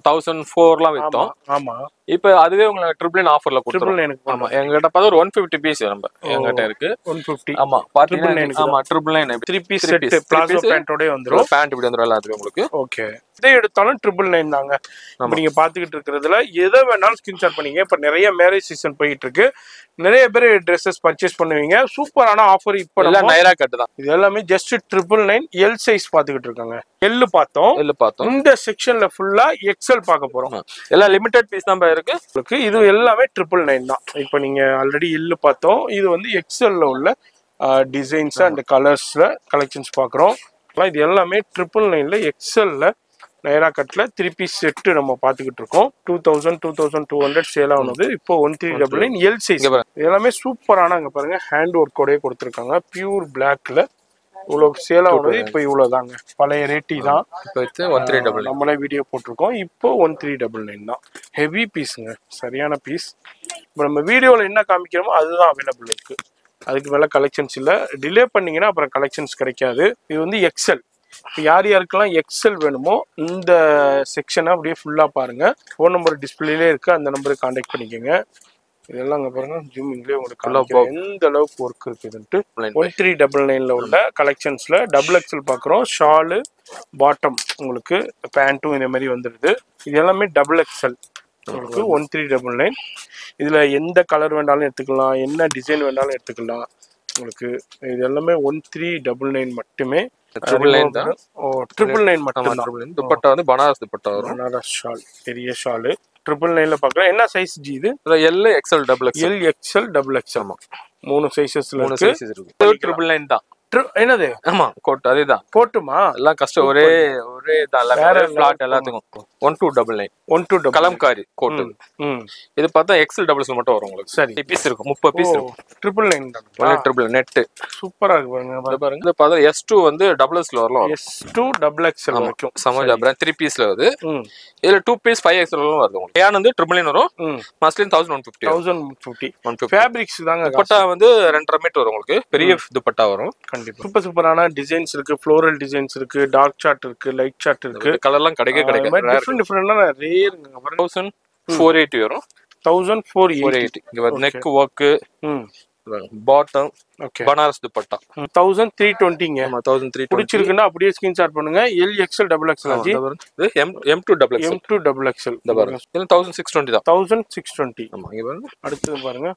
Thousand ஃபோர்லாம் வித்தோம் ஆமா இப்போ அதுவே உங்களுக்கு ட்ரிபிள் நைன் ஆஃபர்ல கொடுத்துரும் ட்ரிபிள் நைனுக்கு ஆமா எங்ககிட்ட பார்த்தா ஒரு ஒன் ஃபிஃப்டி பீஸ் நம்ம எங்கிட்ட இருக்கு ஒன் ஃபிஃப்டி ஆமா Triple பாத்தீங்கன்னா nine க்கு ஆமா triple nine three piece Three set piece. Three palazzo piece. பேண்டோடய வந்துரும் பேண்ட் இப்படி வந்துடும் எல்லாத்துக்கும் உங்களுக்கு ஓகே இதே எடுத்தாலும் ட்ரிபிள் நைன் தாங்க இப்போ நீங்க பாத்துக்கிட்டு இருக்கிறதுல எதை வேணாலும் ஸ்கிரீன்ஷாட் பண்ணீங்க இப்போ நிறைய மேரேஜ் சீசன் போயிட்டு இருக்கு நிறைய பேர் ட்ரெஸ்ஸஸ் பர்ச்சேஸ் பண்ணுவீங்க சூப்பரான ஆஃபர் இப்போ எல்லாம் நைரா கட்டு தான் இது எல்லாமே just triple nine L size பாத்துக்கிட்டு இருக்காங்க எல் பார்த்தோம் இல்ல பார்த்தோம் இந்த செக்ஷன்ல ஃபுல்லா எக்ஸல் பார்க்க போறோம் ஆமா. எல்லாம் லிமிடெட் பீஸ் தான் இருக்கு உங்களுக்கு இது எல்லாமே ட்ரிபிள் நைன் தான் இப்போ நீங்க ஆல்ரெடி எல்லு பார்த்தோம் இது வந்து எக்ஸல்ல உள்ள டிசைன்ஸ் அண்ட் கலர்ஸ்ல கலெக்ஷன்ஸ் பார்க்குறோம் இது எல்லாமே ட்ரிபிள் நைன்ல எக்ஸல்ல நைரா கட்ல த்ரீ பீஸ் செட்டு நம்ம பார்த்துக்கிட்டு இருக்கோம் two thousand two thousand two hundred sale ஆனது இப்போ one three double nine L size இங்க பாருங்க. இது எல்லாமே சூப்பரான அங்க பாருங்க ஹேண்ட் ஒர்க்கோடய கொடுத்துருக்காங்க பியூர் பிளாக்ல இவ்வளவு சேல் ஆனது இப்போ இவ்வளவுதாங்க பழைய ரேட்டி தான் இப்போ வச்சு ஒன் த்ரீ டபுள் நம்மளே வீடியோ போட்டிருக்கோம் இப்போ ஒன் த்ரீ டபுள் நைன் தான் ஹெவி பீஸுங்க சரியான பீஸ் இப்போ நம்ம வீடியோவில் என்ன காமிக்கிறோமோ அதுதான் அவைலபிள் இருக்கு அதுக்கு மேலே கலெக்ஷன்ஸ் இல்லை டிலே பண்ணீங்கன்னா அப்புறம் கலெக்ஷன்ஸ் கிடைக்காது இது வந்து எக்ஸல் இப்போ யார் யாருக்கெல்லாம் எக்ஸல் வேணுமோ இந்த செக்ஷனை அப்படியே ஃபுல்லாக பாருங்க ஃபோன் நம்பர் டிஸ்பிளேலே இருக்கு அந்த நம்பருக்கு காண்டாக்ட் பண்ணிக்கோங்க இதெல்லாம் அங்கே பாருங்க ஜூமிங்லேயே உங்களுக்கு காமிக்கிறேன். எந்த அளவுக்கு ஒர்க் இருக்குதுன்ட்டு ஒன் த்ரீ டபுள் நைன்ல உள்ள கலெக்ஷன்ஸ்ல டபுள் எக்ஸல் பார்க்குறோம் ஷாலு பாட்டம் உங்களுக்கு பேண்ட்டும் இந்த மாதிரி வந்துடுது இது எல்லாமே டபுள் எக்ஸல் உங்களுக்கு ஒன் த்ரீ டபுள் நைன் இதுல எந்த கலர் வேணாலும் எடுத்துக்கலாம் என்ன டிசைன் வேணாலும் எடுத்துக்கலாம் உங்களுக்கு இது எல்லாமே ஒன் த்ரீ டபுள் நைன் மட்டுமே ட்ரிபிள் நைன் தான் ஓ ட்ரிபிள் நைன் ஆமா மட்டும் ட்ரிபிள் நைன் துப்பட்டா வந்து பனாரஸ் துப்பட்டா வரும் பனாரஸ் ஷால் பெரிய ஷாலு ட்ரிபிள் நைன்ல பார்க்குறோம் என்ன சைஸ் ஜி இது L XL double XL L XL double XL மூணு சைஸஸ்ல மூணு இருக்கு சைஸஸ் இருக்கு ட்ரிபிள் நைன் தான் Tri- என்னது ஆமா கோட் அதேதான் போட்டுமா எல்லாம் கஷ்டம் ஒரே ஒரே தான் எல்லாமே ஃபிளாட் எல்லாத்துக்கும் one two double nine one two double kalamkari coat ம் இது பார்த்தா எக்ஸல் டபுள்ஸ் மட்டும் வரும் உங்களுக்கு சரி பீஸ் இருக்கும் முப்பது பீஸ் இருக்கும் ட்ரிபிள் நைன் தான் ஒன்லி ட்ரிபிள் நெட்டு சூப்பரா இருக்கு பாருங்க இது பாருங்க இது பார்த்தா எஸ் டூ வந்து டபுள்ஸ்ல வரலாம் எஸ் டூ டபுள் எக்ஸ்எல் வரைக்கும் சமோஜா பிராண்ட் த்ரீ பீஸ்ல வருது ம் இதுல டூ பீஸ் ஃபைவ் எக்ஸ்எல் வருது உங்களுக்கு ஏன் வந்து ட்ரிபிள் நைன் வரும் ம் muslin thousand one fifty thousand fifty one fifty fabrics தாங்க காசு. துப்பட்டா வந்து ரெண்டரை மீட்டர் வரும் உங்களுக்கு பெரிய துப்பட்டா வரும் கண்டிப்பா சூப்பர் சூப்பரான டிசைன்ஸ் இருக்கு ஃப்ளோரல் டிசைன்ஸ் இருக்கு டார்க் சார்ட் இருக்கு லைட் சார்ட் இருக்கு கலர்லாம் கிடைக்க கிடைக்கும் டிஃப்ரெண்ட் டிஃப்ரெண்டான ரேருங்க பாருங்க தௌசண்ட் ஃபோர் எயிட்டி வரும் thousand four four eighty eighty இங்க நெக் ஒர்க்கு ம் bottom okay Banaras dupatta thousand three டுவெண்ட்டிங்க ஆமா தௌசண்ட் த்ரீ பிடிச்சிருக்குன்னா அப்படியே ஸ்கிரீன்ஷாட் பண்ணுங்க எல் எக்ஸ்எல் டபுள் எக்ஸ்எல் ஆச்சு இது M M two double X M two double XL இந்த பாருங்க இது தௌசண்ட் சிக்ஸ் டுவெண்ட்டி தான் தௌசண்ட் சிக்ஸ் டுவெண்ட்டி ஆமா இங்க பாருங்க அடுத்தது பாருங்க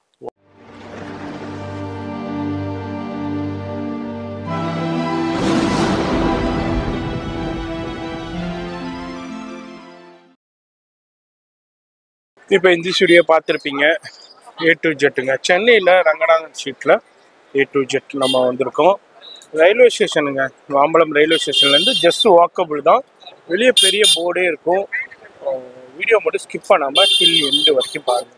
இப்போ இந்த ஸ்டுடியோ பார்த்துருப்பீங்க ஏ டு ஜெட்டுங்க சென்னையில் ரங்கநாதன் ஸ்ட்ரீட்டில் ஏ டு ஜெட் நம்ம வந்திருக்கோம் ரயில்வே ஸ்டேஷனுங்க மாம்பலம் ரயில்வே ஸ்டேஷன்லேருந்து ஜஸ்ட் வாக்கபிள் தான் வெளியே பெரிய போர்டே இருக்கும் வீடியோ மட்டும் ஸ்கிப் பண்ணாமல் டில் எண்டு வரைக்கும் பாருங்கள்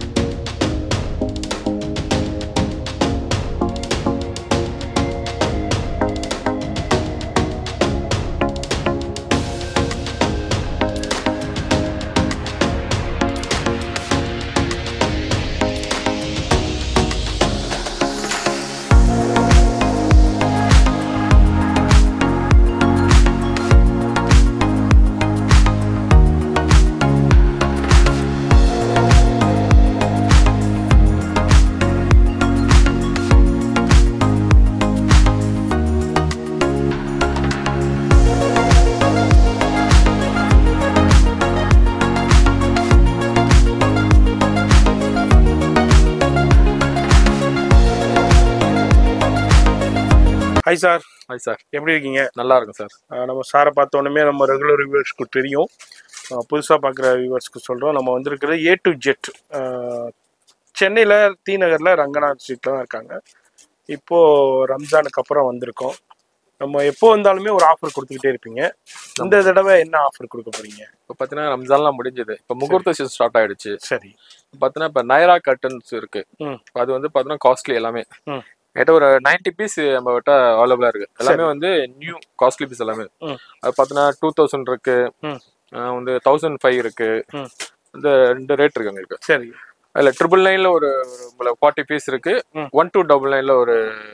ஹாய் சார் ஹாய் சார் எப்படி இருக்கீங்க நல்லா இருக்கும் சார் ஆஹ் நம்ம சாரை பார்த்தோன்னே நம்ம ரெகுலர் வியூவர்ஸ்க்கு தெரியும் புதுசாக பார்க்குற வியூவர்ஸ்க்கு சொல்கிறோம் நம்ம வந்திருக்கிறது ஏ டு ஜெட் சென்னையில் டி நகரில் ரங்கநாத் ஸ்ட்ரீட்டில் தான் இருக்காங்க இப்போது ரம்ஜானுக்கு அப்புறம் வந்திருக்கோம் நம்ம எப்போ வந்தாலுமே ஒரு ஆஃபர் கொடுத்துக்கிட்டே இருப்பீங்க இந்த தடவை என்ன ஆஃபர் கொடுக்க போறீங்க இப்போ பார்த்தீங்கன்னா ரம்ஜான்லாம் முடிஞ்சது இப்போ முகூர்த்த சீசன் ஸ்டார்ட் ஆயிடுச்சு சரி பார்த்தீங்கன்னா இப்போ நைரா கட்டன்ஸ் இருக்கு ம் அது வந்து பார்த்தீங்கன்னா காஸ்ட்லி எல்லாமே ம் என்கிட்ட ஒரு 90 பீஸ் நம்ம கிட்ட அவைலபிளா இருக்கு எல்லாமே வந்து நியூ காஸ்ட்லி பீஸ் எல்லாமே ம் அது பார்த்தீங்கன்னா டூ தௌசண்ட் இருக்கு ம் ஆஹ் வந்து தௌசண்ட் ஃபைவ் இருக்கு ம் இந்த ரெண்டு ரேட் இருக்கு உங்களுக்கு சரி அதில் ட்ரிபிள் நைன்ல ஒரு ஃபார்ட்டி பீஸ் இருக்கு ம். ஒன் டூ டபுள் நைன்ல ஒரு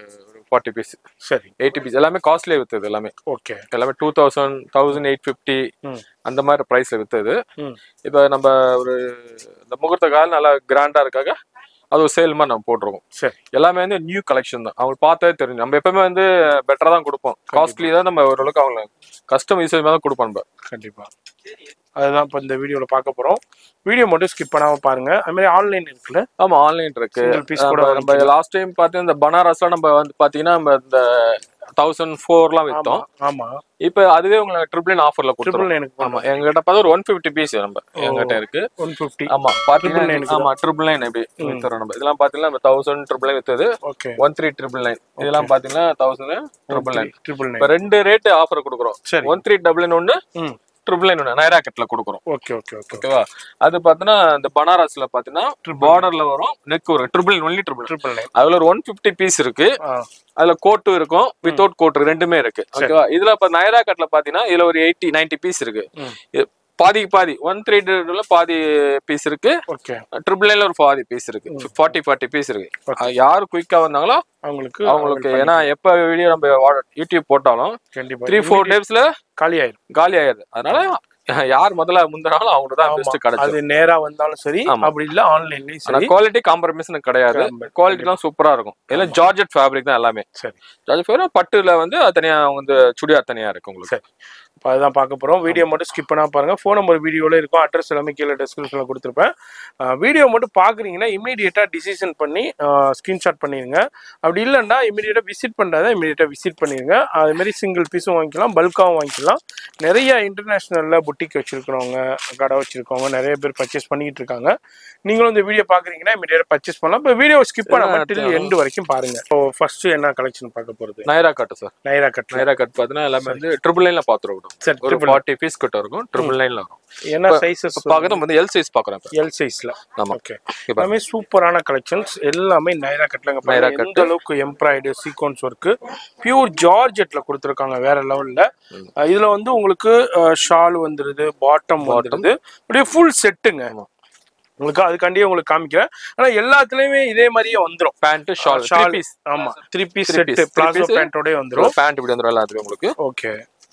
ஃபார்ட்டி பீஸ் சரி எயிட்டி பீஸ் எல்லாமே காஸ்ட்லியே வித்தது எல்லாமே ஓகே எல்லாமே two thousand thousand eight fifty ம் அந்த மாதிரி ப்ரைஸ்ல வித்தது ம் இப்போ நம்ம ஒரு இந்த முகூர்த்த கால் நல்லா கிராண்டா இருக்காக அது ஒரு சேல் மாதிரி நம்ம போட்டிருக்கோம் சரி எல்லாமே வந்து நியூ கலெக்ஷன் தான் அவங்க பார்த்தே தெரியும் நம்ம எப்பவுமே வந்து பெட்டரா தான் கொடுப்போம் காஸ்ட்லி தான் நம்ம ஓரளவுக்கு அவங்க கஸ்டம் யூசேஜ் தான் கொடுப்போம் நம்ம கண்டிப்பா அதுதான் இப்போ இந்த வீடியோவில் பார்க்க போகிறோம் வீடியோ மட்டும் ஸ்கிப் பண்ணாமல் பாருங்க அது மாதிரி ஆன்லைன் இருக்குல்ல ஆமா ஆன்லைன் இருக்கு Single piece கூட நம்ம- நம்ம லாஸ்ட் டைம் பார்த்தீங்கன்னா இந்த பனாரஸ்லாம் நம்ம வந்து பாத்தீங்கன்னா நம்ம இந்த தௌசண்ட் ஃபோர்லாம் வித்தோம் ஆமா இப்போ அதுவே உங்களுக்கு ட்ரிபிள் நைன் ஆஃபர்ல ட்ரிபிள் கொடுத்துருவோம் நைனுக்கு ஆமா எங்ககிட்ட பார்த்தா ஒரு ஒன் ஃபிஃப்டி பீஸ் நம்ம எங்கிட்ட இருக்கு ஒன் ஃபிஃப்டி ஆமா Triple பாத்தீங்கன்னா nine க்கு ஆமா ட்ரிபிள் நைன் எப்படி வித்துறோம் நம்ம இதெல்லாம் பாத்தீங்கன்னா நம்ம தௌசண்ட் ட்ரிபிள் நைன் வித்தது okay one three triple nine இதெல்லாம் பாத்தீங்கன்னா தௌசண்ட் ட்ரிபிள் நைன் ட்ரிபிள் இப்ப நைன் ரெண்டு ரேட் ஆஃபர் கொடுக்குறோம் சரி ஒன் த்ரீ டபுள் நைன் ஒன்னு ம் ட்ரிபிள் நைன் ஒன்று நைரா கட்ல கொடுக்குறோம் ஓகே ஓகே ஓகே ஓகேவா அது பார்த்தீங்கன்னா இந்த பனாரஸ்ல பாத்தீங்கன்னா பார்டர்ல வரும் நெக் வரும் triple only triple triple nine அதுல ஒரு ஒன் பிப்டி பீஸ் இருக்கு ஆ அதுல கோட்டும் இருக்கும் வித்தவுட் கோட் ரெண்டுமே இருக்கு ஓகேவா இதுல இப்ப நைரா கட்ல பாத்தீங்கன்னா இதுல ஒரு எயிட்டி நைன்டி பீஸ் இருக்கு ம். இது பாதிக்கு பாதி ஒன் த்ரீ பாதி பீஸ் இருக்கு ஓகே ட்ரிபிள் நைன்ல ஒரு பாதி பீஸ் இருக்கு ஃபார்ட்டி ஃபார்ட்டி பீஸ் இருக்கு அது யாரு குயிக்கா வந்தாங்களோ அவங்களுக்கு அவங்களுக்கு ஏன்னா எப்ப வீடியோ நம்ம வா- யூடியூப் போட்டாலும் கண்டிப்பா த்ரீ ஃபோர் டேஸ்ல காலி ஆயிரும் காலி ஆயிடுது அதனால யார் முதல்ல முந்தினாலும் அவங்களுக்கு தான் பெஸ்ட் கிடைச்சது அது நேரா வந்தாலும் சரி ஆமா. அப்படி இல்ல ஆன்லைன்லயும் ஆனா சரி குவாலிட்டி காம்ப்ரமைஸ் கிடையாது ஆமா. குவாலிட்டி எல்லாம் சூப்பரா இருக்கும் எல்லாம் ஜார்ஜெட் ஃபேப்ரிக் தான் எல்லாமே சரி ஜார்ஜெட் ஃபேப்ரிக் பட்டுல வந்து அது தனியா வந்து சுடியார் தனியா இருக்கு உங்களுக்கு சரி இப்போ அதுதான் பார்க்க போறோம் வீடியோ மட்டும் ஸ்கிப் பண்ணா பாருங்க ஃபோன் நம்பர் வீடியோல இருக்கும் அட்ரஸ் எல்லாமே கீழே டிஸ்கிரிப்ஷன்ல கொடுத்துருப்பேன் வீடியோ மட்டும் பாக்குறீங்கன்னா இமீடியட்டா டிசிஷன் பண்ணி ஸ்கிரீன்ஷாட் பண்ணிருங்க அப்படி இல்லைன்னா இமீடியட்டா விசிட் பண்றதா இமீடியட்டா விசிட் பண்ணிருங்க அது மாதிரி சிங்கிள் பீஸும் வாங்கிக்கலாம் பல்காவும் வாங்கிக்கலாம் நிறைய இன்டர்நேஷனல்ல புட்டிக் வச்சிருக்கிறவங்க கடை வச்சிருக்கவங்க நிறைய பேர் பர்ச்சேஸ் பண்ணிட்டு இருக்காங்க நீங்களும் இந்த வீடியோ பாக்குறீங்கன்னா இமீடியட்டா பர்ச்சேஸ் பண்ணலாம் இப்போ வீடியோ ஸ்கிப் பண்ணாம டில் எண்டு வரைக்கும் பாருங்க இப்போ ஃபர்ஸ்ட் என்ன கலெக்ஷன் பார்க்க போறது நைரா கட் சார் நைரா கட்ல நைரா கட் பாத்தீங்கன்னா எல்லாமே வந்து ட்ரிபிள் லைன்ல பாத்துருவோம் சரி ஒரு ஃபார்ட்டி பீஸ் கிட்ட இருக்கும் ட்ரிபிள் லைன்ல வரும் என்ன சைஸஸ் பாக்குறது வந்து எல் சைஸ் பாக்குறேன் இப்ப. எல் சைஸ்ல ஆமா ஓகே இப்ப எல்லாமே சூப்பரான கலெக்ஷன்ஸ் எல்லாமே நைரா கட்லங்க நைரா பாருங்க எந்த அளவுக்கு எம்ப்ராய்டு சீக்வன்ஸ் ஒர்க் பியூர் ஜார்ஜெட்ல கொடுத்துருக்காங்க வேற லெவல்ல இதுல வந்து உங்களுக்கு ஷால் வந்துருது பாட்டம் வந்துருது அப்படியே ஃபுல் செட்டுங்க ஆமா. உங்களுக்கு அதுக்காண்டியே உங்களுக்கு காமிக்கிறேன் ஆனா எல்லாத்துலயுமே இதே மாதிரியே வந்துரும் pant shawl three shawl piece ஆமா three piece Three set piece. Three palazzo piece. பேண்டோடய வந்துரும் பேண்ட் இப்படி வந்துடும் எல்லாத்துக்கும் உங்களுக்கு ஓகே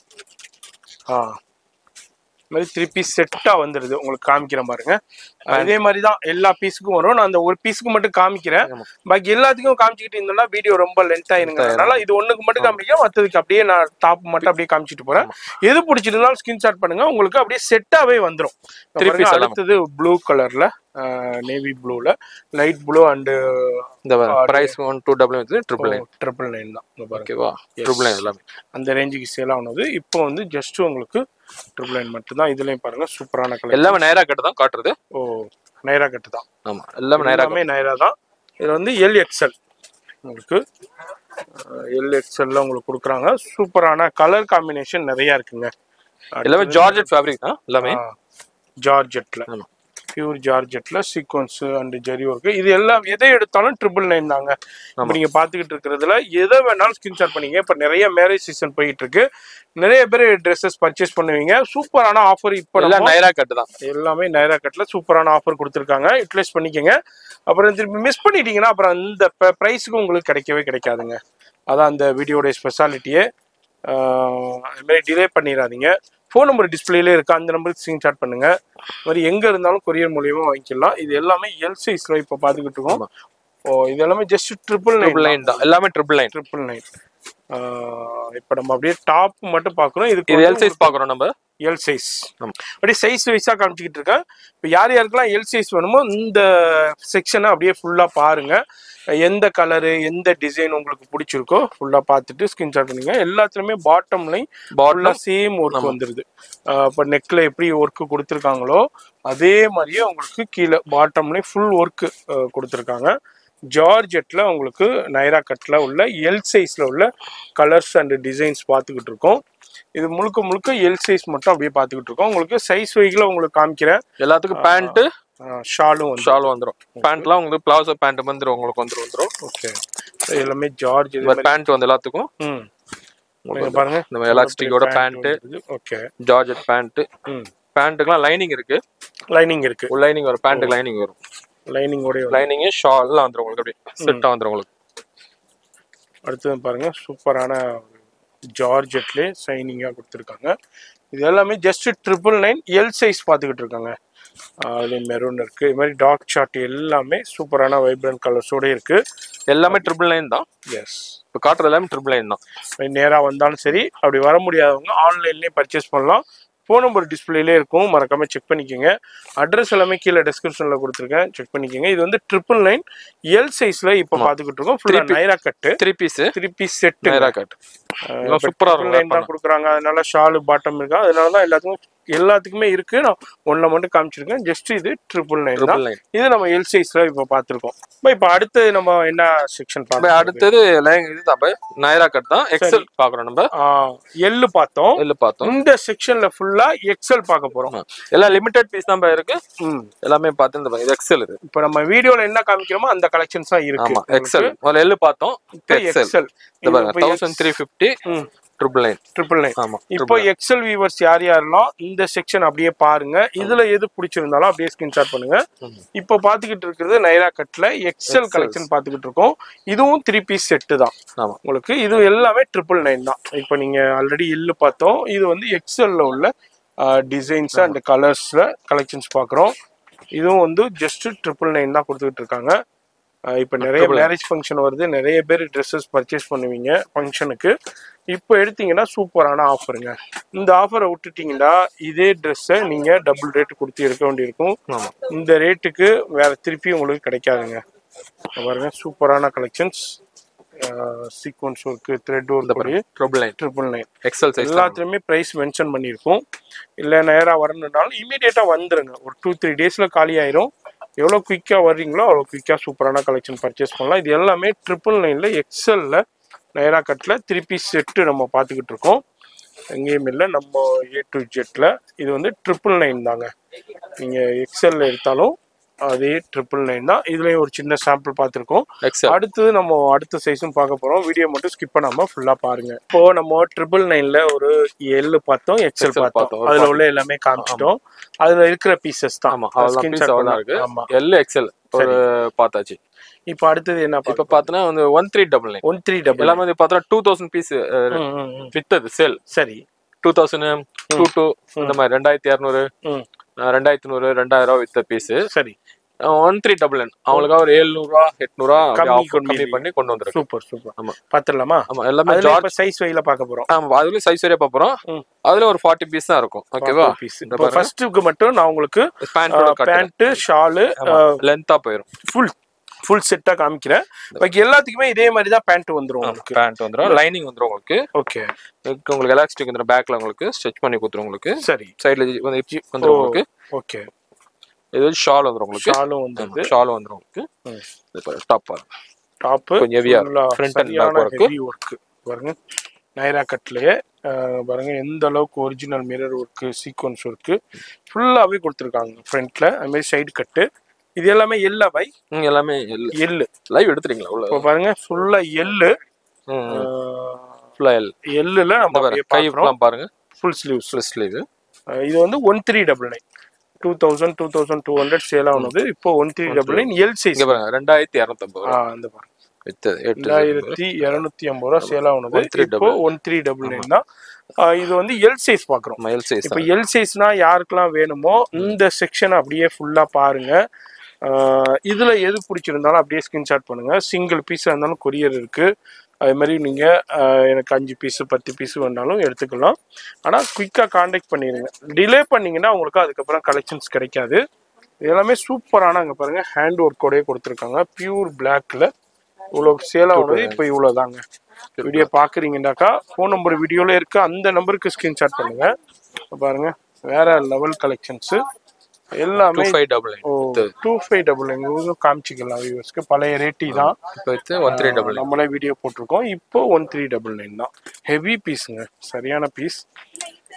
ஆ இந்த மாதிரி த்ரீ பீஸ் செட்டா வந்துருது உங்களுக்கு காமிக்கிறேன் பாருங்க இதே மாதிரி தான் எல்லா பீஸுக்கும் வரும் நான் அந்த ஒரு பீஸுக்கு மட்டும் காமிக்கிறேன் ஆமா. பாக்கி எல்லாத்துக்கும் காமிச்சிக்கிட்டு இருந்தோம்னா வீடியோ ரொம்ப லென்த் ஆயிருங்க அதனால இது ஒண்ணுக்கு மட்டும் காமிக்க மத்ததுக்கு அப்படியே நான் டாப் மட்டும் அப்படியே காமிச்சிட்டு போறேன் எது பிடிச்சிருந்தாலும் ஸ்கிரீன்ஷாட் பண்ணுங்க உங்களுக்கு அப்படியே செட்டாவே வந்துரும் இப்ப Three பாருங்க, piece எல்லாமே. அடுத்தது ப்ளூ கலர்ல நேவி ப்ளூல லைட் ப்ளூ அண்ட் இந்த பிரைஸ் ஒன் டூ டபுள் வந்து ட்ரிபிள் லைன் ட்ரிபிள் நைன் தான் இங்க பாருங்க ஓகேவா ட்ரிபிள் லைன் எல்லாமே அந்த ரேஞ்சுக்கு சேல் ஆனது இப்போ வந்து ஜஸ்ட் உங்களுக்கு ட்ரிபிள் நைன் மட்டும் தான் இதுலயும் பாருங்க சூப்பரான கலர் எல்லாமே நைரா கட்டு தான் காட்டுறது ஓ நைரா கட்டு தான் ஆமா எல்லாமே நைரா எல்லாமே நைரா தான் இது வந்து எல் எக்ஸ்எல் உங்களுக்கு எல் எக்ஸ்எல்ல உங்களுக்கு கொடுக்குறாங்க சூப்பரான கலர் காம்பினேஷன் நிறைய இருக்குங்க எல்லாமே ஜார்ஜெட் ஃபேப்ரிக் தான் எல்லாமே ஜார்ஜெட்ல ஆமா. பியூர் ஜார்ஜெட்ல சீக்வன்ஸ் அண்ட் ஜெரி ஒர்க் இது எல்லாம் எதை எடுத்தாலும் ட்ரிபிள் நைன் தாங்க இப்போ நீங்க பாத்துக்கிட்டு இருக்கிறதுல எதை வேணாலும் ஸ்கிரீன்ஷாட் பண்ணீங்க இப்ப நிறைய மேரேஜ் சீசன் போயிட்டு இருக்கு நிறைய பேர் ட்ரெஸ்ஸஸ் பர்ச்சேஸ் பண்ணுவீங்க சூப்பரான ஆஃபர் இப்போ எல்லாம் நைரா கட்டு தான் எல்லாமே நைரா கட்ல சூப்பரான ஆஃபர் கொடுத்துருக்காங்க யூட்டிலைஸ் பண்ணிக்கோங்க அப்புறம் திருப்பி மிஸ் பண்ணிட்டீங்கன்னா அப்புறம் இந்த ப்ரைஸுக்கு உங்களுக்கு கிடைக்கவே கிடைக்காதுங்க அதான் அந்த வீடியோடைய ஸ்பெஷாலிட்டியே அது மாதிரி டிலே பண்ணிடாதீங்க ஃபோன் நம்பர் டிஸ்பிளேலே இருக்கு அந்த நம்பருக்கு ஸ்க்ரீன்ஷாட் பண்ணுங்க இது மாதிரி எங்க இருந்தாலும் கொரியர் மூலியமா வாங்கிக்கலாம் இது எல்லாமே எல் சைஸ்ல இப்போ பார்த்துக்கிட்டு இருக்கோம் ஓ இது எல்லாமே just triple nine triple line தான் எல்லாமே ட்ரிபிள் லைன் ட்ரிபிள் நைன் இப்போ நம்ம அப்படியே டாப் மட்டும் பார்க்குறோம் இதுக்கு இது எல் சைஸ் பாக்குறோம் நம்ம எல் சைஸ் ஆமா. அப்படியே சைஸ் வைஸாக காமிச்சிக்கிட்டு இருக்கேன் இப்போ யார் யாருக்கெல்லாம் எல் சைஸ் வேணுமோ இந்த செக்ஷனை அப்படியே ஃபுல்லாக பாருங்க எந்த கலரு எந்த டிசைன் உங்களுக்கு பிடிச்சிருக்கோ ஃபுல்லாக பார்த்துட்டு ஸ்கிரீன்ஷாட் பண்ணுங்க எல்லாத்துலேயுமே பாட்டம்லையும் ஃபுல்லாக சேம் ஒர்க் வந்துடுது இப்போ நெக்கில் எப்படி ஒர்க்கு கொடுத்துருக்காங்களோ அதே மாதிரியே உங்களுக்கு கீழே பாட்டம்லேயும் ஃபுல் ஒர்க்கு கொடுத்துருக்காங்க ஜார்ஜெட்டில் உங்களுக்கு நைரா கட்டில் உள்ள எல் சைஸில் உள்ள கலர்ஸ் அண்ட் டிசைன்ஸ் பார்த்துக்கிட்டு இருக்கோம் இது முழுக்க முழுக்க எல் சைஸ் மட்டும் அப்படியே பார்த்துக்கிட்டு இருக்கோம் உங்களுக்கு சைஸ் வைக்கில் உங்களுக்கு காமிக்கிறேன் எல்லாத்துக்கும் பேண்ட் ஷாலும் வந்து ஷால் வந்துரும் பேண்ட்லாம் உங்களுக்கு பிளாசோ பேண்ட் வந்துரும் உங்களுக்கு வந்துரும் வந்துரும் ஓகே எல்லாமே ஜார்ஜ் இது இந்த மாதிரி பேண்ட் வந்து எல்லாத்துக்கும் ம் உங்களுக்கு இங்க பாருங்க இந்த மாதிரி எலாஸ்டிக்கோட பேண்ட் ஓகே ஜார்ஜெட் பேண்ட் ம் பேண்ட்டுக்குலாம் லைனிங் இருக்கு லைனிங் இருக்கு ஒரு லைனிங் வரும் பேண்ட்டுக்கு லைனிங் வரும் லைனிங்கோட லைனிங் ஷால்லாம் வந்துரும் உங்களுக்கு அப்படியே செட்டா வந்துரும் உங்களுக்கு அடுத்தது பாருங்க சூப்பரான ஜார்ஜெட்லேயே ஷைனிங்காக கொடுத்துருக்காங்க இது எல்லாமே just triple nine L size பார்த்துக்கிட்டு இருக்காங்க அது மெரூன் இருக்கு இது மாதிரி டார்க் சார்ட் எல்லாமே சூப்பரான வைப்ரண்ட் கலர்ஸோட இருக்கு எல்லாமே ட்ரிபிள் நைன் தான் எஸ் இப்போ காட்டுறது எல்லாமே ட்ரிபிள் நைன் தான் நேராக வந்தாலும் சரி அப்படி வர முடியாதவங்க ஆன்லைன்லேயே பர்ச்சேஸ் பண்ணலாம் ஃபோன் நம்பர் டிஸ்பிளேலே இருக்கும் மறக்காம செக் பண்ணிக்கோங்க அட்ரஸ் எல்லாமே கீழே டிஸ்கிரிப்ஷனில் கொடுத்துருக்கேன் செக் பண்ணிக்கோங்க இது வந்து ட்ரிபிள் நைன் எல் சைஸில் இப்போ பார்த்துக்கிட்டு இருக்கோம் ஃபுல்லாக Naira cut three piece three piece set நேரா கட் இதெல்லாம் சூப்பரா இருக்கும் லைன் தான் கொடுக்குறாங்க அதனால ஷாலு பாட்டம் இருக்கா அதனால தான் எல்லாத்துக்கும் எல்லாத்துக்குமே இருக்கு நான் ஒன்றில் மட்டும் காமிச்சிருக்கேன் ஜஸ்ட் இது ட்ரிபிள் நைன் தான் ட்ரிபிள் நைன் இது நம்ம எல் சைஸ்ல இப்போ பார்த்துருக்கோம் இப்போ அடுத்து நம்ம என்ன செக்ஷன் இப்போ பார்க்கலாம் அடுத்தது லே- இதுதான் பை நைரா கட் தான் எக்ஸல் பார்க்குறோம் நம்ம எள்ளு பார்த்தோம் இல்ல பார்த்தோம் இந்த செக்ஷன்ல ஃபுல்லா எக்ஸல் பார்க்க போறோம் ஆமா. எல்லாம் லிமிடெட் பீஸ் தான் பை இருக்கு ம். எல்லாமே பார்த்து இந்த பாருங்க, இது எக்ஸல் இது இப்போ நம்ம வீடியோல என்ன காமிக்கிறோமோ அந்த கலெக்ஷன்ஸ் தான் இருக்கு ஆமா எக்ஸல் முதல்ல எல்லு பார்த்தோம் இப்போ எக்ஸல் எக்ஸல் இந்த பாருங்க thousand three fifty triple nine triple nine ஆமா இப்போ எக்ஸல் வியூவர்ஸ் யார் யாரெல்லாம் இந்த செக்ஷன் அப்படியே பாருங்க இதுல எது பிடிச்சிருந்தாலும் அப்படியே ஸ்கிரீன்ஷாட் பண்ணுங்க இப்போ பாத்துக்கிட்டு இருக்கிறது நைரா கட்ல எக்ஸல் கலெக்ஷன் பாத்துக்கிட்டு இருக்கோம் இதுவும் த்ரீ பீஸ் செட்டு தான் ஆமா உங்களுக்கு இது எல்லாமே ட்ரிபிள் நைன் தான் இப்போ நீங்க ஆல்ரெடி எல்லு பார்த்தோம் இது வந்து எக்ஸல்ல உள்ள டிசைன்ஸ் அண்ட் கலர்ஸ்ல கலெக்ஷன்ஸ் பார்க்குறோம் இதுவும் வந்து ஜஸ்ட் ட்ரிபிள் நைன் தான் கொடுத்துக்கிட்டு இருக்காங்க அஹ் இப்போ நிறைய மேரேஜ் ஃபங்க்ஷன் வருது நிறைய பேர் ட்ரெஸ்ஸஸ் பர்ச்சேஸ் பண்ணுவீங்க ஃபங்க்ஷனுக்கு இப்போ எடுத்தீங்கன்னா சூப்பரான ஆஃபருங்க இந்த ஆஃபரை விட்டுட்டீங்கன்னா இதே ட்ரெஸ்ஸை நீங்கள் டபுள் ரேட் கொடுத்து எடுக்க வேண்டியிருக்கும் ஆமா இந்த ரேட்டுக்கு வேற திருப்பி உங்களுக்கு கிடைக்காதுங்க இங்க பாருங்க சூப்பரான collections sequence work thread work triple nine triple nine XL size எல்லாத்துலேயுமே ப்ரைஸ் மென்ஷன் பண்ணியிருக்கோம் இல்லை நேராக வரணுன்னாலும் இமீடியட்டாக வந்துருங்க ஒரு டூ த்ரீ டேஸில் காலி ஆயிரும் எவ்வளோ குயிக்காக வர்றீங்களோ அவ்வளோ குயிக்காக சூப்பரான கலெக்ஷன் பர்ச்சேஸ் பண்ணலாம் இது எல்லாமே ட்ரிபிள் நைனில் எக்ஸலில் நேரா கட்டில் த்ரீ செட்டு நம்ம பார்த்துக்கிட்டு இருக்கோம் எங்கேயும் இல்லை நம்ம ஏ டு ஜெட்டில் இது வந்து ட்ரிபிள் நைன் தாங்க நீங்கள் எக்ஸலில் எடுத்தாலும் அதே ட்ரிபிள் நைன் தான் இதுலேயும் ஒரு சின்ன சாம்பிள் பார்த்துருக்கோம் எக்ஸல் அடுத்தது நம்ம அடுத்த சைஸும் பார்க்க போறோம் வீடியோ மட்டும் ஸ்கிப் பண்ணாம ஃபுல்லா பாருங்க இப்போ நம்ம ட்ரிபிள் நைன்ல ஒரு எல் பார்த்தோம் எக்ஸல் XL பார்த்தோம் பார்த்தோம். ஒரு அதுல உள்ள எல்லாமே காமிச்சிட்டோம் அதுல இருக்கிற பீசஸ் தான் ஆமா அவ்வளவுதான் Screenshot பீஸ் அவ்வளவுதான் பண்ணலாம். இருக்கு ஆமா எல் எக்ஸல் ஒரு பார்த்தாச்சு இப்போ அடுத்தது என்ன இப்ப பார்த்தோன்னா வந்து one three double nine one three double எல்லாமே வந்து பார்த்தோன்னா டூ தௌசண்ட் பீஸ் வித்தது சேல் சரி டூ தௌசண்ட் டூ டூ இந்த மாதிரி ரெண்டாயிரத்தி இரநூறு ம் ரெண்டாயிரத்தி நூறு ரெண்டாயிரம் ரூபா வித்த பீஸ் சரி ஒன் த்ரீ டபுள் நைன் அவங்களுக்காக ஒரு ஏழ்நூறுவா எட்நூறுவா கம்மி கம்மி கொண்டு கம்மி பண்ணி கொண்டு வந்திருக்கு சூப்பர் சூப்பர் ஆமா. பாத்துடலாமா ஆமா எல்லாமே அதுல ஜார்ஜ் இப்ப சைஸ் வைல பார்க்க போறோம் ஆமா அதுலயும் சைஸ் வரையா பாப்போம் ம். அதுல ஒரு ஃபார்ட்டி பீஸ் தான் இருக்கும் ஓகேவா பீஸ் இந்த இப்போ பாருங்க. ஃபர்ஸ்ட்டுக்கு மட்டும் நான் உங்களுக்கு பேண்டோட கட் பேண்ட் ஷாலு லென்த்தா போயிரும் ஃபுல் ஃபுல் செட்டா காமிக்கிறேன் பாக்கி எல்லாத்துக்குமே இதே மாதிரி தான் பேண்ட் வந்துரும் உங்களுக்கு பேண்ட் வந்துரும் லைனிங் வந்துரும் உங்களுக்கு ஓகே இதுக்கு உங்களுக்கு எலாஸ்டிக் வந்துரும் பேக்ல உங்களுக்கு ஸ்டிச் பண்ணி கொடுத்துரும் உங்களுக்கு சரி சைடுல வந்து இப்படி வந்துரும் உங்களுக்கு ஓகே இது ஷால் வந்துரும் உங்களுக்கு ஷாலும் வந்து ஷால் வந்துரும் உங்களுக்கு ம். இது பாருங்க டாப் பாருங்க டாப் கொஞ்சம் heavy ஆ இருக்கும். Front and back work. Heavy work பாருங்க நைரா கட்லயே அஹ், பாருங்க எந்த அளவுக்கு original mirror work sequence work ஃபுல்லாவே கொடுத்துருக்காங்க ஃப்ரண்ட்ல அது மாதிரி சைடு கட்டு இது எல்லாமே எல்லா பை ம், எல்லாமே எள்ளு லைவ் எடுத்துறீங்களா உள்ள இப்போ பாருங்க ஃபுல்லா எள்ளு ஃபுல்லா எல் எள்ளுல நம்ம பாருங்க கை எல்லாம் பாருங்க ஃபுல் ஸ்லீவ்ஸ் ஃபுல் ஸ்லீவ் இது வந்து one three double nine two thousand two thousand two hundred sale ஆனது இப்போ one three double nine L size இங்க பாருங்க ரெண்டாயிரத்தி இரநூத்தம்பது ரூபா அந்த பாருங்க வித்தது எட்டு ரெண்டாயிரத்தி இருநூத்தி ஐம்பது ரூபா சேல் ஆகுனது 13 இப்போ ஒன் த்ரீ டபுள் நைன் தான் ஆஹ் இது வந்து எல் சைஸ் பாக்குறோம் மைல் சைஸ் இப்போ எல் சைஸ்னா யாருக்கெல்லாம் வேணுமோ இந்த செக்ஷன் அப்படியே ஃபுல்லா பாருங்க ஆஹ் இதுல எது பிடிச்சிருந்தாலும் அப்படியே ஸ்கிரீன்ஷாட் பண்ணுங்க சிங்கிள் பீஸ் இருந்தாலும் கொரியர் இருக்கு அதே மாதிரி நீங்க ஆஹ் எனக்கு அஞ்சு பீஸ் பத்து பீஸ் வேணாலும் எடுத்துக்கலாம் ஆனா குயிக்கா காண்டாக்ட் பண்ணிடுங்க டிலே பண்ணீங்கன்னா உங்களுக்கு அதுக்கப்புறம் கலெக்ஷன்ஸ் கிடைக்காது இது எல்லாமே சூப்பரான அங்க பாருங்க ஹேண்ட் ஒர்க்கோடய கொடுத்துருக்காங்க பியூர் பிளாக்ல இவ்வளோ சேல் ஆகுது இப்போ இவ்வளோ தாங்க வீடியோ பார்க்குறீங்கன்னாக்கா ஃபோன் நம்பர் வீடியோவில் இருக்கு அந்த நம்பருக்கு ஸ்க்ரீன்ஷாட் பண்ணுங்க இப்ப பாருங்க வேற லெவல் கலெக்ஷன்ஸ் எல்லாமே five double O two five double எங்களுக்கும் காமிச்சிக்கலாம் வியூவர்ஸ்க்கு பழைய ரேட்டி தான் இப்போ வித்து ஒன் த்ரீ டபுள் நம்மளே வீடியோ போட்டிருக்கோம் இப்போ ஒன் த்ரீ டபுள் நைன் தான் ஹெவி பீஸுங்க சரியான பீஸ்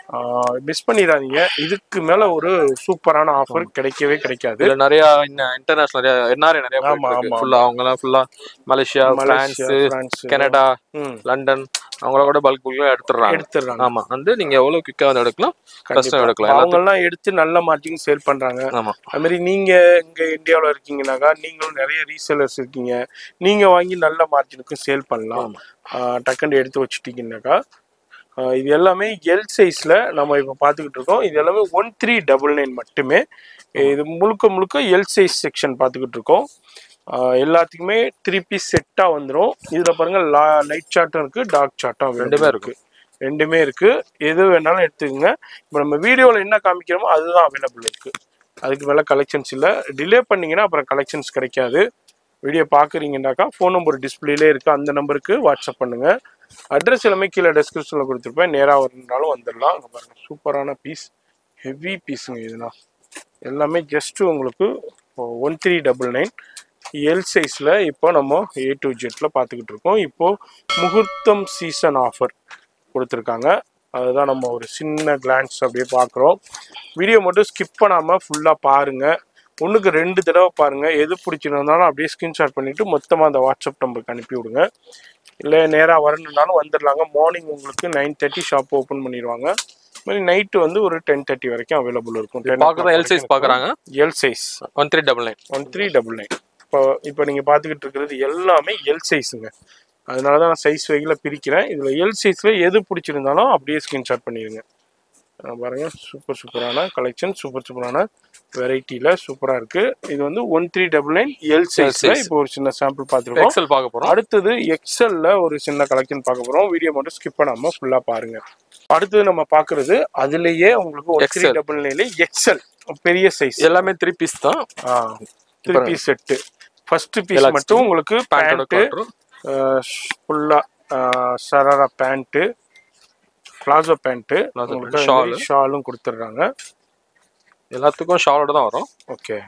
மிஸ் பண்ணிடாதீங்க இதுக்கு மேல ஒரு சூப்பரான ஆஃபர் கிடைக்கவே கிடைக்காது இதுல நிறைய இன்டர்நேஷனல் நிறைய என்ஆர்ஐ நிறைய ஆமா, ஆமா, ஃபுல்லா அவங்க எல்லாம் ஃபுல்லா Malaysia France Malaysia France Canada ம், லண்டன் அவங்கள கூட பல்க் புல்கா எடுத்துடுறாங்க எடுத்துடுறாங்க ஆமா வந்து நீங்க எவ்வளவு குவிக்கா வந்து எடுக்கலாம் கஷ்டம் எடுக்கலாம் அவங்க எல்லாத்துக்கும். எல்லாம் எடுத்து நல்ல மார்ஜின் சேல் பண்றாங்க ஆமா அது மாதிரி நீங்க இங்க இந்தியாவுல இருக்கீங்கன்னாக்கா நீங்களும் நிறைய ரீசேலர்ஸ் இருக்கீங்க நீங்க வாங்கி நல்ல மார்ஜினுக்கும் சேல் பண்ணலாம் ஆஹ் டக்குன்னு எடுத்து வச்சுட்டீங்கன்னாக்கா ஆஹ் இது எல்லாமே எல் சைஸ்ல நம்ம இப்போ பார்த்துக்கிட்டு இருக்கோம் இது எல்லாமே ஒன் த்ரீ டபுள் நைன் மட்டுமே இது முழுக்க முழுக்க எல் சைஸ் செக்ஷன் பார்த்துக்கிட்டு இருக்கோம் ஆஹ் எல்லாத்துக்குமே த்ரீ பீஸ் செட்டாக வந்துடும் இதில் பாருங்க லா லைட் சார்ட்டும் இருக்கு டார்க் சார்ட்டும் ரெண்டுமே இருக்கு ரெண்டுமே இருக்கு எது வேணாலும் எடுத்துக்கோங்க இப்போ நம்ம வீடியோவில் என்ன காமிக்கிறோமோ அதுதான் அவைலபிள் இருக்கு அதுக்கு மேலே கலெக்ஷன்ஸ் இல்லை டிலே பண்ணீங்கன்னா அப்புறம் கலெக்ஷன்ஸ் கிடைக்காது வீடியோ பார்க்குறீங்கன்னாக்கா ஃபோன் நம்பர் டிஸ்பிளேலே இருக்குது அந்த நம்பருக்கு வாட்ஸ்அப் பண்ணுங்க அட்ரஸ் எல்லாமே கீழே டெஸ்கிரிப்ஷனில் கொடுத்துருப்பேன் நேராக வரணுனாலும் வந்துடலாம் அங்கே பாருங்க சூப்பரான பீஸ் ஹெவி பீஸுங்க இதெல்லாம் எல்லாமே ஜஸ்ட்டு உங்களுக்கு one three double nine L சைஸில் இப்போ நம்ம ஏ டு ஜெட்டில் பார்த்துக்கிட்டு இருக்கோம் இப்போது முகூர்த்தம் சீசன் ஆஃபர் கொடுத்துருக்காங்க அதுதான் நம்ம ஒரு சின்ன கிளான்ஸ் அப்படியே பார்க்குறோம் வீடியோ மட்டும் ஸ்கிப் பண்ணாமல் ஃபுல்லாக பாருங்கள் ஒன்றுக்கு ரெண்டு தடவை பாருங்கள் எது பிடிச்சிருந்தாலும் அப்படியே ஸ்க்ரீன்ஷாட் பண்ணிவிட்டு மொத்தமாக அந்த வாட்ஸ்அப் நம்பருக்கு அனுப்பி விடுங்க இல்லை நேராக வரணுன்னாலும் வந்துடலாங்க மார்னிங் உங்களுக்கு நைன் தேர்ட்டி ஷாப் ஓப்பன் பண்ணிடுவாங்க மாதிரி நைட்டு வந்து ஒரு டென் தேர்ட்டி வரைக்கும் அவைலபிள் இருக்கும் பாக்குறதா எல் சைஸ் பாக்குறாங்க L size one three double nine one three double nine இப்போ இப்போ நீங்கள் பார்த்துக்கிட்டு இருக்கிறது எல்லாமே எல் சைஸுங்க அதனால தான் நான் சைஸ் வகையில் பிரிக்கிறேன் இதில் எல் சைஸில் எது பிடிச்சிருந்தாலும் அப்படியே ஸ்க்ரீன்ஷாட் பண்ணிடுங்க அஹ் பாருங்க சூப்பர் சூப்பரான கலெக்ஷன் சூப்பர் சூப்பரான வெரைட்டியில் சூப்பராக இருக்குது இது வந்து one three double nine L சைஸில் size. இப்போ ஒரு சின்ன சாம்பிள் பார்த்துருக்கோம் எக்ஸல் பார்க்க போறோம் அடுத்தது எக்ஸல்ல ஒரு சின்ன கலெக்ஷன் பார்க்க போறோம் வீடியோ மட்டும் ஸ்கிப் பண்ணாம ஃபுல்லா பாருங்க அடுத்தது நம்ம பாக்குறது அதுலயே உங்களுக்கு ஒரு த்ரீ XL. டபுள் நைன்ல எக்ஸல் பெரிய சைஸ் எல்லாமே த்ரீ பீஸ் தான் three piece set first piece Elastic. மட்டும் உங்களுக்கு பேண்டோட பேண்ட் காட்டுறோம் ஃபுல்லா sharara pant palazzo pant Plazo உங்களுக்கு pant, shawl. ஷாலும் கொடுத்துட்றாங்க எல்லாத்துக்கும் ஷாலோட தான் வரும் ஓகே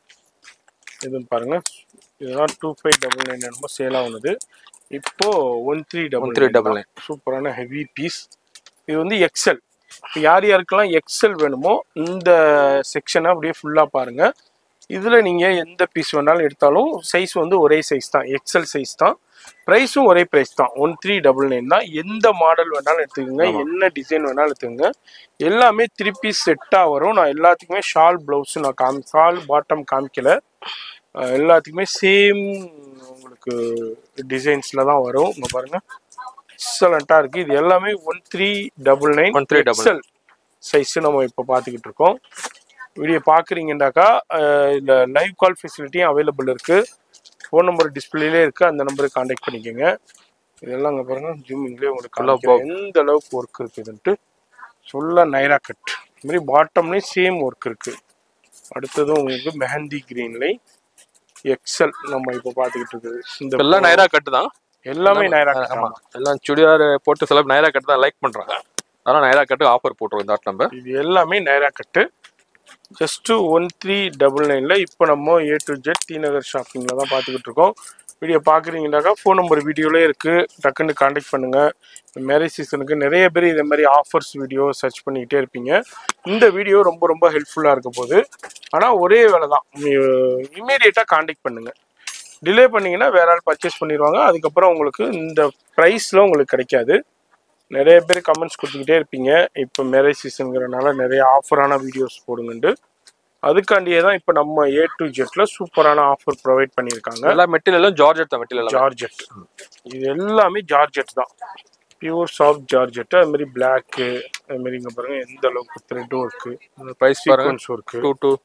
இதுவும் பாருங்க இதெல்லாம் டூ ஃபைவ் டபுள் நைன் என்னமோ சேல் ஆகுனது இப்போ one three double three double nine சூப்பரான ஹெவி பீஸ் இது வந்து எக்ஸல் இப்போ யார் யாருக்கெல்லாம் எக்ஸல் வேணுமோ இந்த செக்ஷனை அப்படியே ஃபுல்லாக பாருங்க இதில் நீங்கள் எந்த பீஸ் வேணாலும் எடுத்தாலும் சைஸ் வந்து ஒரே சைஸ் தான் எக்ஸல் சைஸ் தான் ப்ரைஸும் ஒரே ப்ரைஸ் தான் ஒன் த்ரீ டபுள் நைன் தான் எந்த மாடல் வேணாலும் எடுத்துக்கோங்க என்ன டிசைன் வேணாலும் எடுத்துக்கோங்க எல்லாமே த்ரீ பீஸ் செட்டாக வரும் நான் எல்லாத்துக்குமே ஷால் ப்ளவுஸ் நான் காமி ஷால் பாட்டம் காமிக்கல அஹ் எல்லாத்துக்குமே சேம் உங்களுக்கு டிசைன்ஸில் தான் வரும் இங்க பாருங்க எக்ஸலண்ட்டாக இருக்குது இது எல்லாமே one three double nine 1399. XL size நம்ம இப்போ பார்த்துக்கிட்டு இருக்கோம் வீடியோ பார்க்குறீங்கன்னாக்கா இந்த லைவ் கால் ஃபெசிலிட்டியும் அவைலபிள் இருக்குது ஃபோன் நம்பர் டிஸ்பிளேலே இருக்குது அந்த நம்பருக்கு காண்டாக்ட் பண்ணிக்கோங்க இதெல்லாம் அங்கே பாருங்க ஜூமிங்லேயே உங்களுக்கு Full of காமிக்கிறேன். எந்த அளவுக்கு ஒர்க் இருக்குதுன்ட்டு சொல்ல நைரா கட் இது மாதிரி பாட்டம்லேயும் சேம் ஒர்க் இருக்குது அடுத்தது உங்களுக்கு மெஹந்தி கிரீன்லை எக்ஸல் நம்ம இப்போ பார்த்துக்கிட்டு இருக்குது இந்த எல்லாம் நைரா கட்டு தான் எல்லாமே நைரா கட் ஆமா எல்லாம் சுடிதார் போட்டு சில நைரா கட்டு தான் லைக் பண்றாங்க அதனால நைரா கட்டு ஆஃபர் போட்டுருவோம் இந்த ஆட் நம்ம இது எல்லாமே Naira cut just one three double நைன்ல இப்போ நம்ம A to Z T Nagar ஷாப்பிங்ல தான் பார்த்துக்கிட்டு இருக்கோம் வீடியோ பார்க்குறீங்கன்னாக்கா ஃபோன் நம்பர் வீடியோலே இருக்கு டக்குன்னு காண்டாக்ட் பண்ணுங்க மேரேஜ் சீசனுக்கு நிறைய பேர் இதே மாதிரி ஆஃபர்ஸ் வீடியோ சர்ச் பண்ணிக்கிட்டே இருப்பீங்க இந்த வீடியோ ரொம்ப ரொம்ப ஹெல்ப்ஃபுல்லாக இருக்க போகுது ஆனால் ஒரே வேலை தான் இம்மீடியட்டாக காண்டாக்ட் பண்ணுங்க டிலே பண்ணீங்கன்னா வேற ஆள் பர்ச்சேஸ் பண்ணிடுவாங்க அதுக்கப்புறம் உங்களுக்கு இந்த ப்ரைஸில் உங்களுக்கு கிடைக்காது நிறைய பேர் கமெண்ட்ஸ் கொடுத்துக்கிட்டே இருப்பீங்க இப்போ மேரேஜ் சீசனுங்கிறனால நிறைய ஆஃபரான வீடியோஸ் போடுங்கன்ட்டு அதுக்காண்டியே தான் இப்போ நம்ம ஏ டு ஜெட்ல சூப்பரான ஆஃபர் ப்ரொவைட் பண்ணியிருக்காங்க எல்லா மெட்டீரியலும் ஜார்ஜெட் தான் மெட்டீரியல் ஜார்ஜெட் இது எல்லாமே ஜார்ஜெட் தான் பியூர் சாஃப்ட் ஜார்ஜெட் அது மாதிரி பிளாக்கு அது மாதிரி இங்கே பாருங்க எந்த அளவுக்கு த்ரெட்டும் இருக்கு பிரைஸ் பாருங்க சீக்வன்ஸ் இருக்கு two two